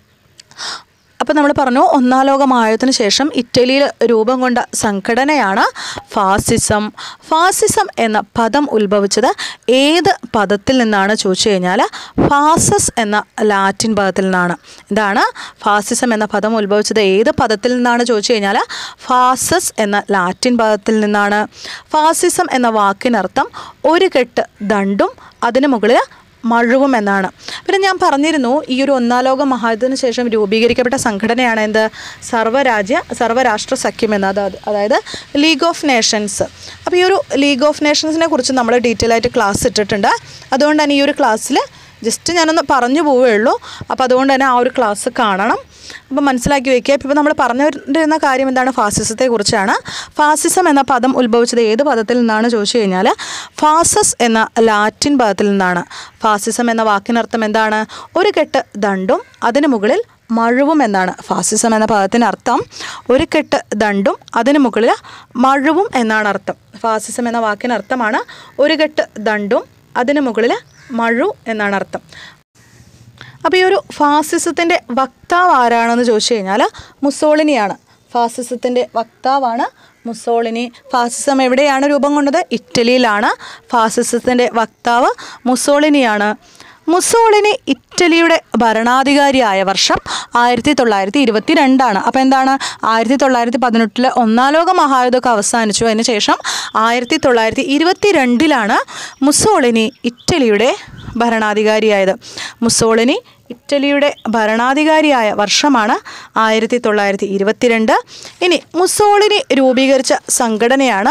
അപ്പോൾ നമ്മൾ പറഞ്ഞു ഒന്നാം ലോക മഹായുദ്ധത്തിന് ശേഷം ഇറ്റലിയിൽ രൂപം കൊണ്ട സംഘടനയാണ് ഫാസിസം ഫാസിസം എന്ന പദം ഉത്ഭവിച്ചത് ഏത് പദത്തിൽ നിന്നാണ് ചോദിച്ചു കഴിഞ്ഞാൽ ഫാസസ് എന്ന ലാറ്റിൻ പദത്തിൽ നിന്നാണ് എന്താണ് ഫാസിസം എന്ന പദം ഉത്ഭവിച്ചത് ഏത് പദത്തിൽ നിന്നാണ് ചോദിച്ചു കഴിഞ്ഞാൽ ഫാസസ് എന്ന ലാറ്റിൻ പദത്തിൽ നിന്നാണ് ഫാസിസം എന്ന വാക്കിനർത്ഥം ഒരു കെട്ട് ദണ്ടും അതിന് മുകളിൽ മഴുവും എന്നാണ് പിന്നെ ഞാൻ പറഞ്ഞിരുന്നു ഈ ഒരു ഒന്നാം ലോക മഹായുദ്ധത്തിന് ശേഷം രൂപീകരിക്കപ്പെട്ട സംഘടനയാണ് എന്ത് സർവ്വരാജ്യ സർവ്വരാഷ്ട്ര സഖ്യം എന്ന അത് അതായത് ലീഗ് ഓഫ് നേഷൻസ് അപ്പോൾ ഈ ഒരു ലീഗ് ഓഫ് നേഷൻസിനെ കുറിച്ച് നമ്മൾ ഡീറ്റെയിൽ ആയിട്ട് ക്ലാസ് ഇട്ടിട്ടുണ്ട് അതുകൊണ്ട് തന്നെ ഈ ഒരു ക്ലാസ്സിൽ ജസ്റ്റ് ഞാനൊന്ന് പറഞ്ഞു പോവേ ഉള്ളൂ അപ്പോൾ അതുകൊണ്ട് തന്നെ ആ ഒരു ക്ലാസ് കാണണം അപ്പോൾ മനസ്സിലാക്കി വെക്കുക ഇപ്പോൾ നമ്മൾ പറഞ്ഞുകൊണ്ടിരുന്ന കാര്യം എന്താണ് ഫാസിസത്തെ കുറിച്ചാണ് ഫാസിസം എന്ന പദം ഉത്ഭവിച്ചത് ഏത് പദത്തിൽ നിന്നാണ് ചോദിച്ചു കഴിഞ്ഞാൽ ഫാസസ് എന്ന ലാറ്റിൻ പദത്തിൽ നിന്നാണ് ഫാസിസം എന്ന വാക്കിനർത്ഥം എന്താണ് ഒരു കെട്ട് ദണ്ടും അതിന് മുകളിൽ മഴുവും എന്നാണ് ഫാസിസം എന്ന പദത്തിന് അർത്ഥം ഒരു കെട്ട് ദണ്ടും അതിന് മുകളിൽ മഴുവും എന്നാണ് അർത്ഥം ഫാസിസം എന്ന വാക്കിന് അർത്ഥമാണ് ഒരു കെട്ട് ദണ്ടും അതിന് മുകളിൽ മഴു എന്നാണ് അർത്ഥം അപ്പോൾ ഈ ഒരു ഫാസിസത്തിൻ്റെ വക്താവ് ആരാണെന്ന് ചോദിച്ചു കഴിഞ്ഞാൽ മുസോളിനിയാണ് ഫാസിസത്തിൻ്റെ വക്താവാണ് മുസോളിനി ഫാസിസം എവിടെയാണ് രൂപം കൊണ്ടത് ഇറ്റലിയിലാണ് ഫാസിസത്തിൻ്റെ വക്താവ് മുസോളിനിയാണ് മുസോളിനി ഇറ്റലിയുടെ ഭരണാധികാരിയായ വർഷം ആയിരത്തി തൊള്ളായിരത്തി ഇരുപത്തി രണ്ടാണ് അപ്പോൾ എന്താണ് ആയിരത്തി തൊള്ളായിരത്തി പതിനെട്ടിലെ ഒന്നാം ലോക മഹായുദ്ധമൊക്കെ അവസാനിച്ചു അതിന് ശേഷം ആയിരത്തി തൊള്ളായിരത്തി ഇരുപത്തി രണ്ടിലാണ് മുസോളിനി ഇറ്റലിയുടെ ഭരണാധികാരിയായത് മുസോളിനി ഇറ്റലിയുടെ ഭരണാധികാരിയായ വർഷമാണ് ആയിരത്തി തൊള്ളായിരത്തി ഇരുപത്തിരണ്ട് ഇനി മുസോളിനി രൂപീകരിച്ച സംഘടനയാണ്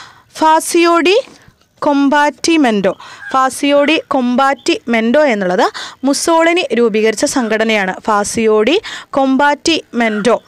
ഫാസിയോഡി കൊമ്പാറ്റിമെൻറ്റോ ഫാസിയോഡി കൊമ്പാറ്റിമെൻറ്റോ എന്നുള്ളത് മുസോളിനി രൂപീകരിച്ച സംഘടനയാണ് ഫാസിയോഡി കൊമ്പാറ്റിമെൻറ്റോ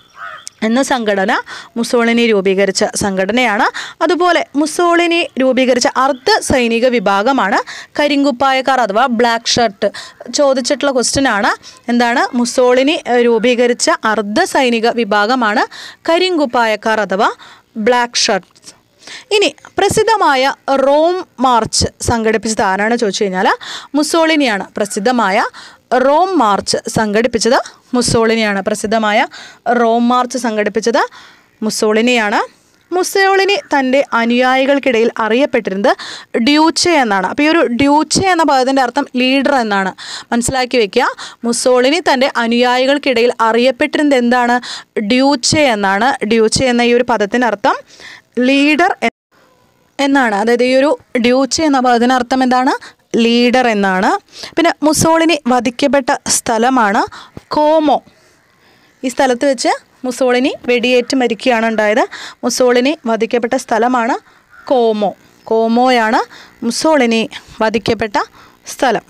എന്ന സംഘടന മുസോളിനി രൂപീകരിച്ച സംഘടനയാണ് അതുപോലെ മുസോളിനി രൂപീകരിച്ച അർദ്ധ സൈനിക വിഭാഗമാണ് കരിങ്കുപ്പായക്കാർ അഥവാ ബ്ലാക്ക് ഷർട്ട് ചോദിച്ചിട്ടുള്ള ക്വസ്റ്റ്യൻ ആണ് എന്താണ് മുസോളിനി ഏഹ്, രൂപീകരിച്ച അർദ്ധ സൈനിക വിഭാഗമാണ് കരിങ്കുപ്പായക്കാർ അഥവാ ബ്ലാക്ക് ഷർട്ട് ഇനി പ്രസിദ്ധമായ റോം മാർച്ച് സംഘടിപ്പിച്ചത് ആരാണ് ചോദിച്ചു കഴിഞ്ഞാൽ മുസോളിനിയാണ് പ്രസിദ്ധമായ റോം മാർച്ച് സംഘടിപ്പിച്ചത് മുസോളിനിയാണ് പ്രസിദ്ധമായ റോം മാർച്ച് സംഘടിപ്പിച്ചത് മുസോളിനിയാണ് മുസോളിനി തൻ്റെ അനുയായികൾക്കിടയിൽ അറിയപ്പെട്ടിരുന്നത് ഡ്യൂച്ചെ എന്നാണ് അപ്പോൾ ഈ ഒരു ഡ്യൂച്ചെ എന്ന പദത്തിൻ്റെ അർത്ഥം ലീഡർ എന്നാണ് മനസ്സിലാക്കി വെക്കുക മുസോളിനി തൻ്റെ അനുയായികൾക്കിടയിൽ അറിയപ്പെട്ടിരുന്നത് എന്താണ് ഡ്യൂച്ചെ എന്നാണ് ഡ്യൂച്ചെ എന്ന ഈ ഒരു പദത്തിനർത്ഥം ലീഡർ എ- എന്നാണ് അതായത് ഈ ഒരു ഡ്യൂച്ചെ എന്ന പദത്തിനർത്ഥം എന്താണ് ലീഡർ എന്നാണ് പിന്നെ മുസോളിനി വധിക്കപ്പെട്ട സ്ഥലമാണ് കോമോ ഈ സ്ഥലത്ത് വെച്ച് മുസോളിനി വെടിയേറ്റ് മരിക്കുകയാണ് ഉണ്ടായത് മുസോളിനി വധിക്കപ്പെട്ട സ്ഥലമാണ് കോമോ കോമോയാണ് മുസോളിനി വധിക്കപ്പെട്ട സ്ഥലം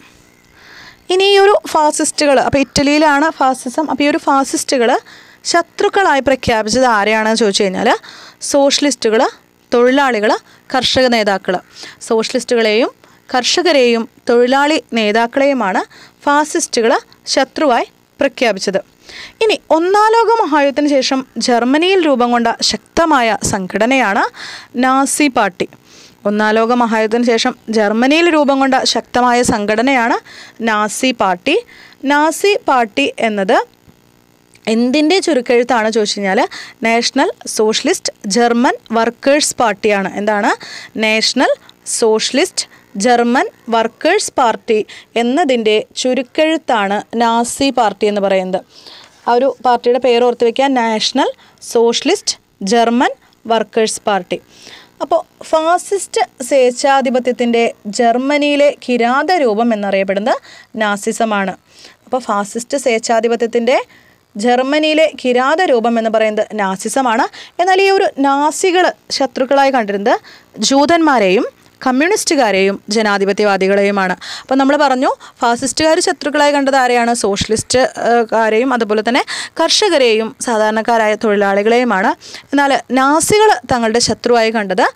ഇനി ഈ ഒരു ഫാസിസ്റ്റുകൾ അപ്പോൾ ഇറ്റലിയിലാണ് ഫാസിസം അപ്പോൾ ഈ ഒരു ഫാസിസ്റ്റുകൾ ശത്രുക്കളായി പ്രഖ്യാപിച്ചത് ആരെയാണെന്ന് ചോദിച്ചു കഴിഞ്ഞാൽ സോഷ്യലിസ്റ്റുകൾ തൊഴിലാളികൾ കർഷക നേതാക്കൾ സോഷ്യലിസ്റ്റുകളെയും കർഷകരെയും തൊഴിലാളി നേതാക്കളെയുമാണ് ഫാസിസ്റ്റുകൾ ശത്രുവായി പ്രഖ്യാപിച്ചത് ഇനി ഒന്നാം ലോക മഹായുദ്ധത്തിന് ശേഷം ജർമ്മനിയിൽ രൂപം കൊണ്ട ശക്തമായ സംഘടനയാണ് നാസി പാർട്ടി ഒന്നാം ലോക മഹായുദ്ധത്തിന് ശേഷം ജർമ്മനിയിൽ രൂപം കൊണ്ട ശക്തമായ സംഘടനയാണ് നാസി പാർട്ടി നാസി പാർട്ടി എന്നത് എന്തിൻ്റെ ചുരുക്കെഴുത്താണ് ചോദിച്ചു കഴിഞ്ഞാൽ നാഷണൽ സോഷ്യലിസ്റ്റ് ജർമ്മൻ വർക്കേഴ്സ് പാർട്ടിയാണ് എന്താണ് national socialist German workers party എന്നതിൻ്റെ ചുരുക്കെഴുത്താണ് നാസി പാർട്ടി എന്ന് പറയുന്നത് ആ ഒരു പാർട്ടിയുടെ പേര് ഓർത്ത് വയ്ക്കുക national socialist German workers party അപ്പോൾ ഫാസിസ്റ്റ് സ്വേച്ഛാധിപത്യത്തിൻ്റെ ജർമ്മനിയിലെ കിരാത രൂപം എന്നറിയപ്പെടുന്നത് നാസിസമാണ് അപ്പോൾ ഫാസിസ്റ്റ് സ്വേച്ഛാധിപത്യത്തിൻ്റെ ജർമ്മനിയിലെ കിരാത രൂപം എന്ന് പറയുന്നത് നാസിസമാണ് എന്നാൽ ഈ ഒരു നാസികൾ ശത്രുക്കളായി കണ്ടിരുന്നത് ജൂതന്മാരെയും കമ്മ്യൂണിസ്റ്റുകാരെയും ജനാധിപത്യവാദികളെയുമാണ് അപ്പോൾ നമ്മൾ പറഞ്ഞു ഫാസിസ്റ്റുകാർ ശത്രുക്കളായി കണ്ടത് ആരെയാണ് സോഷ്യലിസ്റ്റ് ഏഹ്, കാരെയും അതുപോലെ തന്നെ കർഷകരെയും സാധാരണക്കാരായ തൊഴിലാളികളെയുമാണ് എന്നാൽ നാസികൾ തങ്ങളുടെ ശത്രുവായി കണ്ടത്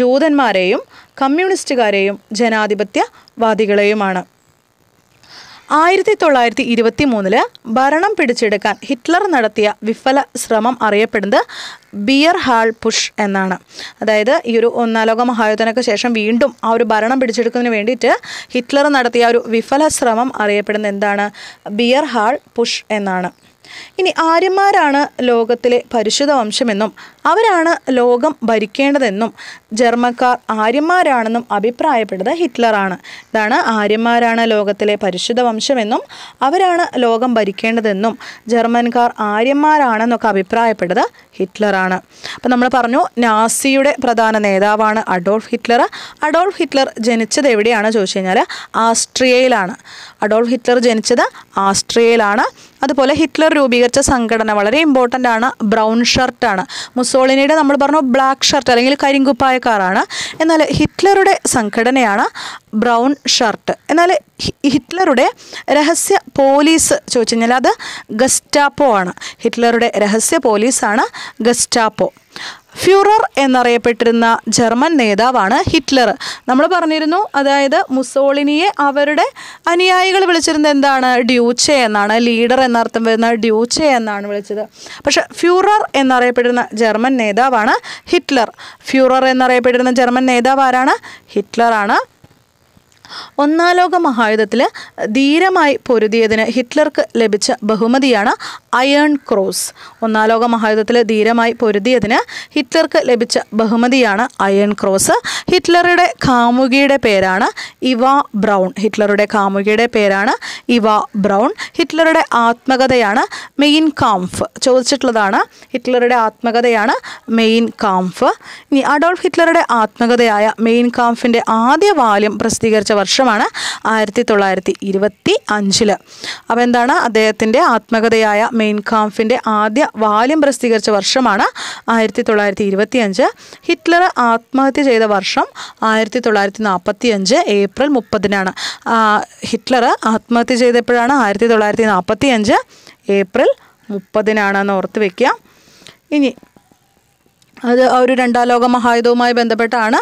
ജൂതന്മാരെയും കമ്മ്യൂണിസ്റ്റുകാരെയും ജനാധിപത്യവാദികളെയുമാണ് ആയിരത്തി തൊള്ളായിരത്തി ഇരുപത്തി മൂന്നില് ഭരണം പിടിച്ചെടുക്കാൻ ഹിറ്റ്ലർ നടത്തിയ വിഫല ശ്രമം അറിയപ്പെടുന്നത് ബിയർ ഹാൾ പുഷ് എന്നാണ് അതായത് ഈ ഒരു ഒന്നാം ലോക മഹായുദ്ധത്തിനൊക്കെ ശേഷം വീണ്ടും ആ ഒരു ഭരണം പിടിച്ചെടുക്കുന്നതിന് വേണ്ടിയിട്ട് ഹിറ്റ്ലർ നടത്തിയ ആ ഒരു വിഫല ശ്രമം അറിയപ്പെടുന്നത് എന്താണ് ബിയർ ഹാൾ പുഷ് എന്നാണ് ഇനി ആര്യന്മാരാണ് ലോകത്തിലെ പരിശുദ്ധ വംശമെന്നും അവരാണ് ലോകം ഭരിക്കേണ്ടതെന്നും ജർമ്മക്കാർ ആര്യന്മാരാണെന്നും അഭിപ്രായപ്പെട്ടത് ഹിറ്റ്ലറാണ് ഇതാണ് ആര്യന്മാരാണ് ലോകത്തിലെ പരിശുദ്ധ വംശമെന്നും അവരാണ് ലോകം ഭരിക്കേണ്ടതെന്നും ജർമ്മൻകാർ ആര്യന്മാരാണെന്നൊക്കെ അഭിപ്രായപ്പെട്ടത് ഹിറ്റ്ലറാണ് അപ്പം നമ്മൾ പറഞ്ഞു നാസിയുടെ പ്രധാന നേതാവാണ് അഡോൾഫ് ഹിറ്റ്ലർ അഡോൾഫ് ഹിറ്റ്ലർ ജനിച്ചത് എവിടെയാണ് ചോദിച്ചു കഴിഞ്ഞാൽ ആസ്ട്രിയയിലാണ് അഡോൾഫ് ഹിറ്റ്ലർ ജനിച്ചത് ആസ്ട്രിയയിലാണ് അതുപോലെ ഹിറ്റ്ലർ രൂപീകരിച്ച സംഘടന വളരെ ഇമ്പോർട്ടൻ്റ് ആണ് ബ്രൗൺ ഷർട്ടാണ് മുസോളിനിയുടെ നമ്മൾ പറഞ്ഞു ബ്ലാക്ക് ഷർട്ട് അല്ലെങ്കിൽ കരിങ്കുപ്പായക്കാരാണ് എന്നാൽ ഹിറ്റ്ലറുടെ സംഘടനയാണ് ബ്രൗൺ ഷർട്ട് എന്നാൽ ഹി- ഹിറ്റ്ലറുടെ രഹസ്യ പോലീസ് ചോദിച്ചു കഴിഞ്ഞാൽ അത് ഗസ്റ്റാപ്പോ ആണ് ഹിറ്റ്ലറുടെ രഹസ്യ പോലീസാണ് ഗസ്റ്റാപ്പോ ഫ്യൂറർ എന്നറിയപ്പെട്ടിരുന്ന ജർമ്മൻ നേതാവാണ് ഹിറ്റ്ലർ നമ്മൾ പറഞ്ഞിരുന്നു അതായത് മുസോളിനിയെ അവരുടെ അനുയായികൾ വിളിച്ചിരുന്നത് എന്താണ് ഡ്യൂച്ചെ എന്നാണ് ലീഡർ എന്നർത്ഥം വരുന്ന ഡ്യൂച്ചെ എന്നാണ് വിളിച്ചത് പക്ഷെ ഫ്യൂറർ എന്നറിയപ്പെടുന്ന ജർമ്മൻ നേതാവാണ് ഹിറ്റ്ലർ ഫ്യൂറർ എന്നറിയപ്പെടുന്ന ജർമ്മൻ നേതാവ് ആരാണ് ഹിറ്റ്ലറാണ് ഒന്നാം ലോക മഹായുദ്ധത്തിൽ ധീരമായി പൊരുതിയതിന് ഹിറ്റ്ലർക്ക് ലഭിച്ച ബഹുമതിയാണ് അയേൺ ക്രോസ് ഒന്നാം ലോക മഹായുദ്ധത്തിൽ ധീരമായി പൊരുതിയതിന് ഹിറ്റ്ലർക്ക് ലഭിച്ച ബഹുമതിയാണ് അയേൺ ക്രോസ് ഹിറ്റ്ലറുടെ കാമുകിയുടെ പേരാണ് ഇവ ബ്രൗൺ ഹിറ്റ്ലറുടെ കാമുകിയുടെ പേരാണ് ഇവ ബ്രൗൺ ഹിറ്റ്ലറുടെ ആത്മകഥയാണ് മെയിൻ കാംഫ് ചോദിച്ചിട്ടുള്ളതാണ് ഹിറ്റ്ലറുടെ ആത്മകഥയാണ് മെയിൻ കാംഫ് ഇനി അഡോൾഫ് ഹിറ്റ്ലറുടെ ആത്മകഥയായ മെയിൻ കാംഫിൻ്റെ ആദ്യ വാല്യം പ്രസിദ്ധീകരിച്ച വർഷമാണ് ആയിരത്തി തൊള്ളായിരത്തി ഇരുപത്തി അഞ്ചില് അപ്പോൾ എന്താണ് അദ്ദേഹത്തിൻ്റെ ആത്മകഥയായ മെയിൻ കാംഫിൻ്റെ ആദ്യ വാല്യം പ്രസിദ്ധീകരിച്ച വർഷമാണ് ആയിരത്തി തൊള്ളായിരത്തി ഇരുപത്തി അഞ്ച് ഹിറ്റ്ലർ ആത്മഹത്യ ചെയ്ത വർഷം ആയിരത്തി തൊള്ളായിരത്തി നാൽപ്പത്തി അഞ്ച് ഏപ്രിൽ മുപ്പതിനാണ് ആ, ഹിറ്റ്ലർ ആത്മഹത്യ ചെയ്തപ്പോഴാണ് ആയിരത്തി തൊള്ളായിരത്തി നാൽപ്പത്തി അഞ്ച് ഏപ്രിൽ മുപ്പതിനാണെന്ന് ഓർത്ത് വെക്കുക ഇനി അത് ആ ഒരു രണ്ടാം ലോക മഹായുദ്ധവുമായി ബന്ധപ്പെട്ടാണ്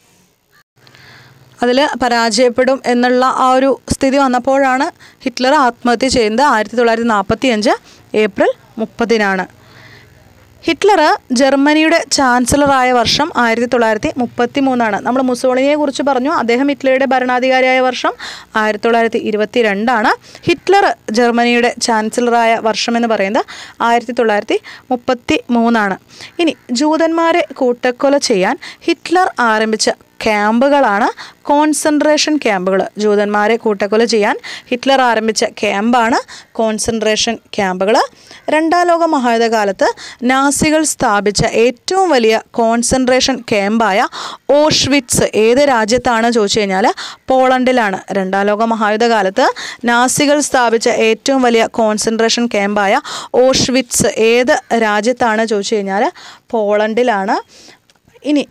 അതിൽ പരാജയപ്പെടും എന്നുള്ള ആ ഒരു സ്ഥിതി വന്നപ്പോഴാണ് ഹിറ്റ്ലർ ആത്മഹത്യ ചെയ്യുന്നത് ആയിരത്തി തൊള്ളായിരത്തി നാൽപ്പത്തി അഞ്ച് ഏപ്രിൽ മുപ്പതിനാണ് ഹിറ്റ്ലർ ജർമ്മനിയുടെ ചാൻസലറായ വർഷം ആയിരത്തി തൊള്ളായിരത്തി മുപ്പത്തി മൂന്നാണ് നമ്മൾ മുസോളിനിയെ കുറിച്ച് പറഞ്ഞു അദ്ദേഹം ഹിറ്റ്ലറുടെ ഭരണാധികാരിയായ വർഷം ആയിരത്തി തൊള്ളായിരത്തി ഇരുപത്തി രണ്ടാണ് ഹിറ്റ്ലർ ജർമ്മനിയുടെ ചാൻസലറായ വർഷം എന്ന് പറയുന്നത് ആയിരത്തി തൊള്ളായിരത്തി മുപ്പത്തി മൂന്നാണ് ഇനി ജൂതന്മാരെ കൂട്ടക്കൊല ചെയ്യാൻ ഹിറ്റ്ലർ ആരംഭിച്ച ക്യാമ്പുകളാണ് കോൺസെൻട്രേഷൻ ക്യാമ്പുകൾ ജൂതന്മാരെ കൂട്ടക്കൊല ചെയ്യാൻ ഹിറ്റ്ലർ ആരംഭിച്ച ക്യാമ്പാണ് കോൺസെൻട്രേഷൻ ക്യാമ്പുകൾ രണ്ടാം ലോക മഹായുദ്ധ കാലത്ത് നാസികൾ സ്ഥാപിച്ച ഏറ്റവും വലിയ കോൺസെൻട്രേഷൻ ക്യാമ്പായ ഓഷ്വിറ്റ്സ് ഏത് രാജ്യത്താണ് ചോദിച്ചു കഴിഞ്ഞാൽ പോളണ്ടിലാണ് രണ്ടാം ലോക മഹായുദ്ധ കാലത്ത് നാസികൾ സ്ഥാപിച്ച ഏറ്റവും വലിയ കോൺസെൻട്രേഷൻ ക്യാമ്പായ ഓഷ്വിറ്റ്സ് ഏത് രാജ്യത്താണ് ചോദിച്ചു കഴിഞ്ഞാൽ പോളണ്ടിലാണ് ഇനി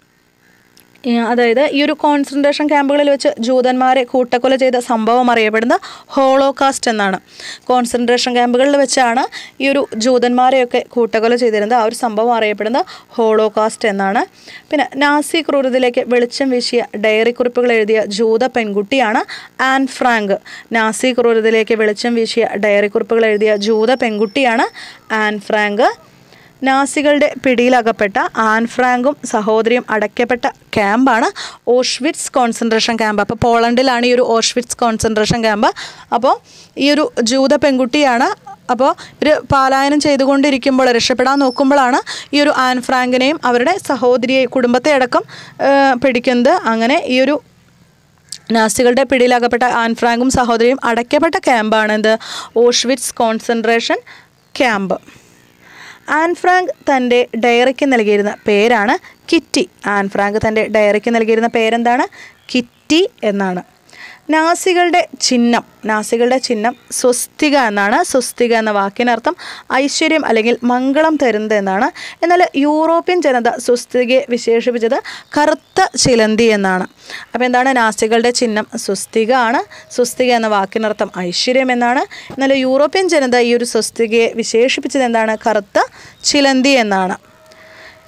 ഈ അതായത് ഈ ഒരു കോൺസെൻട്രേഷൻ ക്യാമ്പുകളിൽ വെച്ച് ജൂതന്മാരെ കൂട്ടക്കൊല ചെയ്ത സംഭവം അറിയപ്പെടുന്നത് ഹോളോകാസ്റ്റ് എന്നാണ് കോൺസെൻട്രേഷൻ ക്യാമ്പുകളിൽ വെച്ചാണ് ഈ ഒരു ജൂതന്മാരെയൊക്കെ കൂട്ടക്കൊല ചെയ്തിരുന്നത് ആ ഒരു സംഭവം അറിയപ്പെടുന്നത് ഹോളോകാസ്റ്റ് എന്നാണ് പിന്നെ നാസി ക്രൂരതയിലേക്ക് വെളിച്ചം വീശിയ ഡയറി കുറിപ്പുകൾ എഴുതിയ ജൂത പെൺകുട്ടിയാണ് ആൻ ഫ്രാങ്ക് നാസി ക്രൂരതയിലേക്ക് വെളിച്ചം വീശിയ ഡയറി കുറിപ്പുകൾ എഴുതിയ ജൂത പെൺകുട്ടിയാണ് ആൻ ഫ്രാങ്ക് നാസികളുടെ പിടിയിലകപ്പെട്ട ആൻ ഫ്രാങ്കും സഹോദരിയും അടയ്ക്കപ്പെട്ട ക്യാമ്പാണ് ഓഷ്വിറ്റ്സ് കോൺസെൻട്രേഷൻ ക്യാമ്പ് അപ്പോൾ പോളണ്ടിലാണ് ഈ ഒരു ഓഷ്വിറ്റ്സ് കോൺസെൻട്രേഷൻ ക്യാമ്പ് അപ്പോൾ ഈ ഒരു ജൂത പെൺകുട്ടിയാണ് അപ്പോൾ ഇവർ പാലായനം ചെയ്തുകൊണ്ടിരിക്കുമ്പോൾ രക്ഷപ്പെടാൻ നോക്കുമ്പോഴാണ് ഈ ഒരു ആൻ ഫ്രാങ്കിനെയും അവരുടെ സഹോദരിയെ കുടുംബത്തെ അടക്കം ആ, പിടിക്കുന്നത് അങ്ങനെ ഈ ഒരു നാസികളുടെ പിടിയിലകപ്പെട്ട ആൻ ഫ്രാങ്കും സഹോദരിയും അടയ്ക്കപ്പെട്ട ക്യാമ്പാണ് എന്ത് Auschwitz concentration camp Anne Frank തൻ്റെ ഡയറിക്ക് നൽകിയിരുന്ന പേരാണ് കിറ്റി ആൻ ഫ്രാങ്ക് തൻ്റെ ഡയറിക്ക് നൽകിയിരുന്ന പേരെന്താണ് കിറ്റി എന്നാണ് നാസികളുടെ ചിഹ്നം നാസികളുടെ ചിഹ്നം സ്വസ്തിക എന്നാണ് സ്വസ്തിക എന്ന വാക്കിനർത്ഥം ഐശ്വര്യം അല്ലെങ്കിൽ മംഗളം തരുന്നത് എന്നാണ് എന്നാൽ യൂറോപ്യൻ ജനത സ്വസ്തികയെ വിശേഷിപ്പിച്ചത് കറുത്ത ചിലന്തി എന്നാണ് അപ്പോൾ എന്താണ് നാസികളുടെ ചിഹ്നം സ്വസ്തിക ആണ് സ്വസ്തിക എന്ന വാക്കിനർത്ഥം ഐശ്വര്യം എന്നാണ് എന്നാൽ യൂറോപ്യൻ ജനത ഈ ഒരു സ്വസ്തികയെ വിശേഷിപ്പിച്ചത് എന്താണ് കറുത്ത ചിലന്തി എന്നാണ്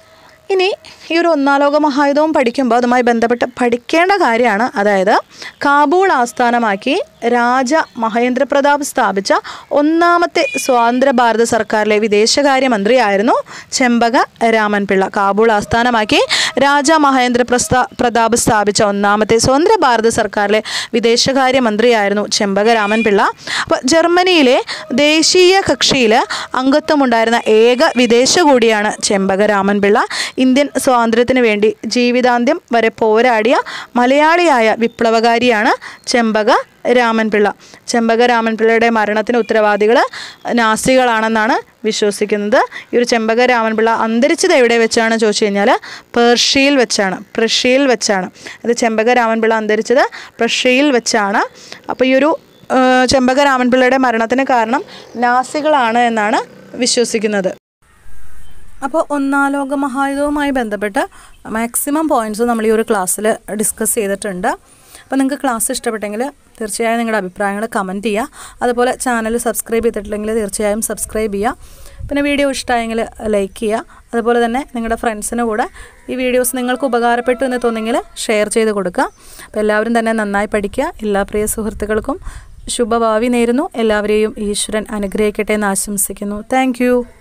ഇനി ഈ ഒരു ഒന്നാം ലോക മഹായുധവും പഠിക്കുമ്പോൾ അതുമായി ബന്ധപ്പെട്ട് പഠിക്കേണ്ട കാര്യമാണ് അതായത് കാബൂൾ ആസ്ഥാനമാക്കി രാജ മഹേന്ദ്ര പ്രതാപ് സ്ഥാപിച്ച ഒന്നാമത്തെ സ്വതന്ത്ര ഭാരത സർക്കാരിലെ വിദേശകാര്യമന്ത്രിയായിരുന്നു ചെമ്പക രാമൻ പിള്ള കാബൂൾ ആസ്ഥാനമാക്കി രാജ മഹേന്ദ്ര പ്രസ്ഥാ പ്രതാപ് സ്ഥാപിച്ച ഒന്നാമത്തെ സ്വതന്ത്ര ഭാരത സർക്കാരിലെ വിദേശകാര്യമന്ത്രിയായിരുന്നു ചെമ്പക രാമൻ പിള്ള അപ്പോൾ ജർമ്മനിയിലെ ദേശീയ കക്ഷിയിൽ അംഗത്വമുണ്ടായിരുന്ന ഏക വിദേശ കൂടിയാണ് ചെമ്പക രാമൻ പിള്ള ഇന്ത്യൻ സ്വാതന്ത്ര്യത്തിന് വേണ്ടി ജീവിതാന്ത്യം വരെ പോരാടിയ മലയാളിയായ വിപ്ലവകാരിയാണ് ചെമ്പക രാമൻപിള്ള ചെമ്പക രാമൻപിള്ളയുടെ മരണത്തിന് ഉത്തരവാദികൾ നാസികളാണെന്നാണ് വിശ്വസിക്കുന്നത് ഈ ഒരു ചെമ്പക രാമൻപിള്ള അന്തരിച്ചത് എവിടെ വെച്ചാണ് ചോദിച്ചു കഴിഞ്ഞാൽ പേർഷ്യയിൽ വെച്ചാണ് പ്രഷ്യയിൽ വെച്ചാണ് അത് ചെമ്പക രാമൻപിള്ള അന്തരിച്ചത് പ്രഷ്യയിൽ വെച്ചാണ് അപ്പോൾ ഈ ഒരു ആ, ചെമ്പക രാമൻപിള്ളയുടെ മരണത്തിന് കാരണം നാസികളാണ് എന്നാണ് വിശ്വസിക്കുന്നത് അപ്പോൾ ഒന്നാം ലോക മഹായുധവുമായി ബന്ധപ്പെട്ട് മാക്സിമം പോയിൻറ്റ്സ് നമ്മൾ ഈ ഒരു ക്ലാസ്സിൽ ഡിസ്കസ് ചെയ്തിട്ടുണ്ട് അപ്പോൾ നിങ്ങൾക്ക് ക്ലാസ് ഇഷ്ടപ്പെട്ടെങ്കിൽ തീർച്ചയായും നിങ്ങളുടെ അഭിപ്രായങ്ങൾ കമൻറ്റ് ചെയ്യുക അതുപോലെ ചാനൽ സബ്സ്ക്രൈബ് ചെയ്തിട്ടില്ലെങ്കിൽ തീർച്ചയായും സബ്സ്ക്രൈബ് ചെയ്യുക പിന്നെ വീഡിയോ ഇഷ്ടമായെങ്കിൽ ലൈക്ക് ചെയ്യുക അതുപോലെ തന്നെ നിങ്ങളുടെ ഫ്രണ്ട്സിന് കൂടെ ഈ വീഡിയോസ് നിങ്ങൾക്ക് ഉപകാരപ്പെട്ടു എന്ന് തോന്നിയെങ്കിൽ ഷെയർ ചെയ്ത് കൊടുക്കുക അപ്പോൾ എല്ലാവരും തന്നെ നന്നായി പഠിക്കുക എല്ലാ പ്രിയ സുഹൃത്തുക്കൾക്കും ശുഭഭാവി നേരുന്നു എല്ലാവരെയും ഈശ്വരൻ അനുഗ്രഹിക്കട്ടെ എന്ന് ആശംസിക്കുന്നു താങ്ക്